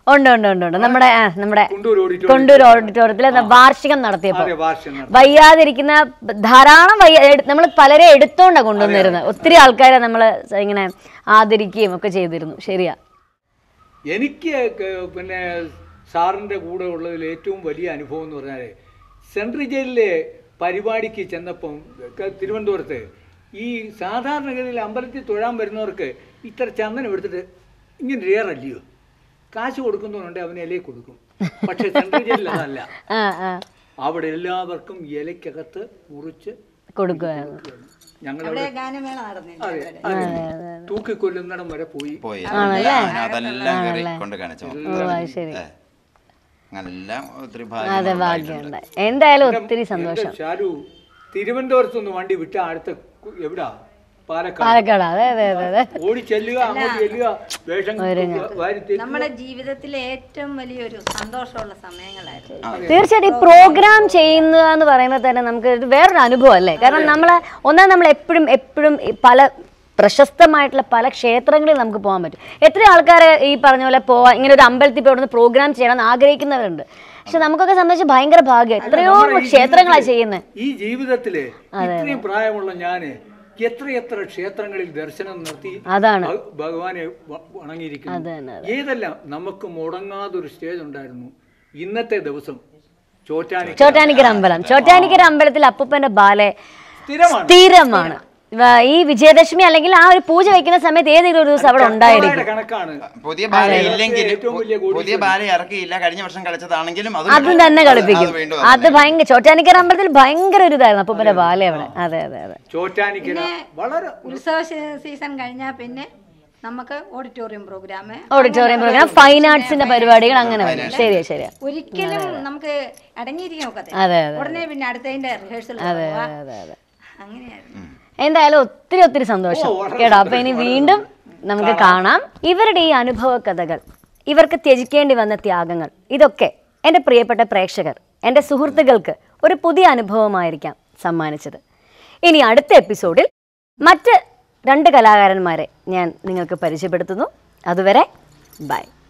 ഉണ്ട് ഉണ്ട് ഉണ്ട് ഉണ്ട് നമ്മുടെ ആ, നമ്മുടെ കുണ്ടൂർ ഓഡിറ്റോറിയം കൊണ്ടൂർ ഓഡിറ്റോറിയത്തിൽ വാർഷികം നടത്തിയപ്പോൾ അതെ വാർഷികം നടത്തി. വയ്യാതിരിക്കുന്ന ധാരാളം വയ്യ നമ്മൾ പലരെ എടുത്തോണ്ടാ കൊണ്ടുവന്നിരുന്നത് ഒത്തിരി ആൾക്കാരെ നമ്മൾ ഇങ്ങനെ ആദരിക്കുകയും ഒക്കെ ചെയ്തിരുന്നു ശരിയാ എനിക്ക് ക- പിന്നെ സാറിൻ്റെ കൂടെ ഉള്ളതിൽ ഏറ്റവും വലിയ അനുഭവം എന്ന് പറഞ്ഞാൽ സെൻട്രൽ ജയിലിലെ പരിപാടിക്ക് ചെന്നപ്പം ക- തിരുവനന്തപുരത്ത് ഈ സാധാരണഗതിയിൽ അമ്പലത്തിൽ തൊഴാൻ വരുന്നവർക്ക് ഇത്ര ചന്ദനം എടുത്തിട്ട് ഇങ്ങനെ രേറല്ലയോ കാശ് കൊടുക്കുന്നവരുണ്ട് അവന് ഇലയിൽ കൊടുക്കും പക്ഷേ സെൻട്രൽ ജയിലിൽ അതല്ല ആ ആ അവിടെ എല്ലാവർക്കും ഇലയ്ക്കകത്ത് മുറിച്ച് കൊടുക്കുമായിരുന്നു ഞങ്ങൾ അവിടെ ഗാനമേള നടന്നില്ല അതെ അതെ തൂക്കിക്കൊല്ലുന്നിടം വരെ പോയി പോയി അതെല്ലാം അതെല്ലാം കയറി കൊണ്ട് കാണിച്ചു ഓ അത് ശരി അങ്ങനെല്ലാം ഒത്തിരി അതെ ഭാഗ്യം ഭാഗ്യമുണ്ട് എന്തായാലും ഒത്തിരി സന്തോഷം എൻ്റെ ഷാരു തിരുവനന്തപുരത്ത് നിന്ന് വണ്ടി വിട്ട അടുത്ത കു- എവിടാ പാലക്കാട് പാലക്കാട് അതെ അതെ അതെ അതെ ഓടി ചെല്ലുക അങ്ങോട്ട് ചെല്ലുക വേഷം വാരി തേക്കുക. നമ്മുടെ ജീവിതത്തിലെ ഏറ്റവും വലിയൊരു സന്തോഷമുള്ള സമയങ്ങളായിരുന്നു തീർച്ചയായിട്ടും ഈ പ്രോഗ്രാം ചെയ്യുന്നത് എന്ന് പറയുന്നത് തന്നെ നമുക്ക് ഒരു വേറൊരു അനുഭവം അല്ലേ കാരണം നമ്മൾ ഒന്നാം നമ്മൾ എപ്പോഴും എപ്പോഴും ഈ പല പ്രശസ്തമായിട്ടുള്ള പല ക്ഷേത്രങ്ങളിൽ നമുക്ക് പോകാൻ പറ്റും എത്ര ആൾക്കാർ ഈ പറഞ്ഞ പോലെ പോവാൻ ഇങ്ങനെ ഒരു അമ്പലത്തിൽ പോയി ഒന്ന് പ്രോഗ്രാം ചെയ്യണമെന്ന് ആഗ്രഹിക്കുന്നവരുണ്ട് പക്ഷെ നമുക്കൊക്കെ സംബന്ധിച്ച് ഭയങ്കര ഭാഗ്യം എത്രയോ നമ്മുടെ ഈ ക്ഷേത്രങ്ങളാണ് ജീവിതത്തില്- ചെയ്യുന്നത് ഈ ജീവിതത്തില് ഇത്രയും പ്രായമുള്ള ഞാന് എത്രയെത്ര ക്ഷേത്രങ്ങളിൽ ദർശനം നടത്തി അതാണ് ഭ- ഭഗവാനെ വ- വണങ്ങിയിരിക്കുന്നു അത് തന്നെ ഏതെല്ലാം നമുക്ക് മുടങ്ങാതൊരു സ്റ്റേജ് ഉണ്ടായിരുന്നു ഇന്നത്തെ ദിവസം ചോറ്റാനി ചോറ്റാനിക്കര അമ്പലം ചോറ്റാനിക്കര അമ്പലത്തിൽ അപ്പൂപ്പന്റെ ബാലെ സ്ഥിരമാണ് സ്ഥിരമാണ് വ- ഈ വിജയദശമി അല്ലെങ്കിൽ ആ ഒരു പൂജ വെക്കുന്ന സമയത്ത് ഏതെങ്കിലും ഒരു ദിവസം അവിടെ ഉണ്ടായിരിക്കും ചക്കവാഴയുടെ കണക്കാണ് പുതിയ ബാല ഇല്ലെങ്കിൽ ഏറ്റവും വലിയ പുതിയ ബാല ഇറക്കിയില്ല കഴിഞ്ഞ വർഷം കളിച്ചതാണെങ്കിലും അത് അതും തന്നെ കളിപ്പിക്കും അത് വീണ്ടും അത് ഭയങ്കര ചോറ്റാനിക്കര അമ്പലത്തിൽ ഭയങ്കര ഒരു ഇതായിരുന്നു അപ്പൂപ്പന്റെ ബാല അവിടെ അതെ അതെ അതെ ചോറ്റാനിക്കര വളരെ ഉത്സവ സീ- സീസൺ കഴിഞ്ഞാൽ പിന്നെ നമുക്ക് auditorium programme auditorium programme fine ആർട്സിന്റെ പരിപാടികൾ അങ്ങനെ വരും ശരിയാ ശരിയാ ഒരിക്കലും നമുക്ക് അടങ്ങിയിരിക്കാൻ ഒക്കത്തില്ല അതെ അതെ ഉടനെ പിന്നെ അടുത്തതിന്റെ റിഹേഴ്സൽ അതെ അതെ അതെ അങ്ങനെയായിരുന്നു എന്തായാലും ഒത്തിരി ഒത്തിരി സന്തോഷം കേട്ടോ അപ്പൊ ഇനി വീണ്ടും നമുക്ക് കാണാം ഇവരുടെ ഈ അനുഭവ കഥകൾ ഇവർക്ക് ത്യജിക്കേണ്ടി വന്ന ത്യാഗങ്ങൾ ഇതൊക്കെ എൻ്റെ പ്രിയപ്പെട്ട പ്രേക്ഷകർ എൻ്റെ സുഹൃത്തുക്കൾക്ക് ഒരു പുതിയ അനുഭവമായിരിക്കാം സമ്മാനിച്ചത് ഇനി അടുത്ത എപ്പിസോഡിൽ മറ്റ് രണ്ട് കലാകാരന്മാരെ ഞാൻ നിങ്ങൾക്ക് പരിചയപ്പെടുത്തുന്നു അതുവരെ ബൈ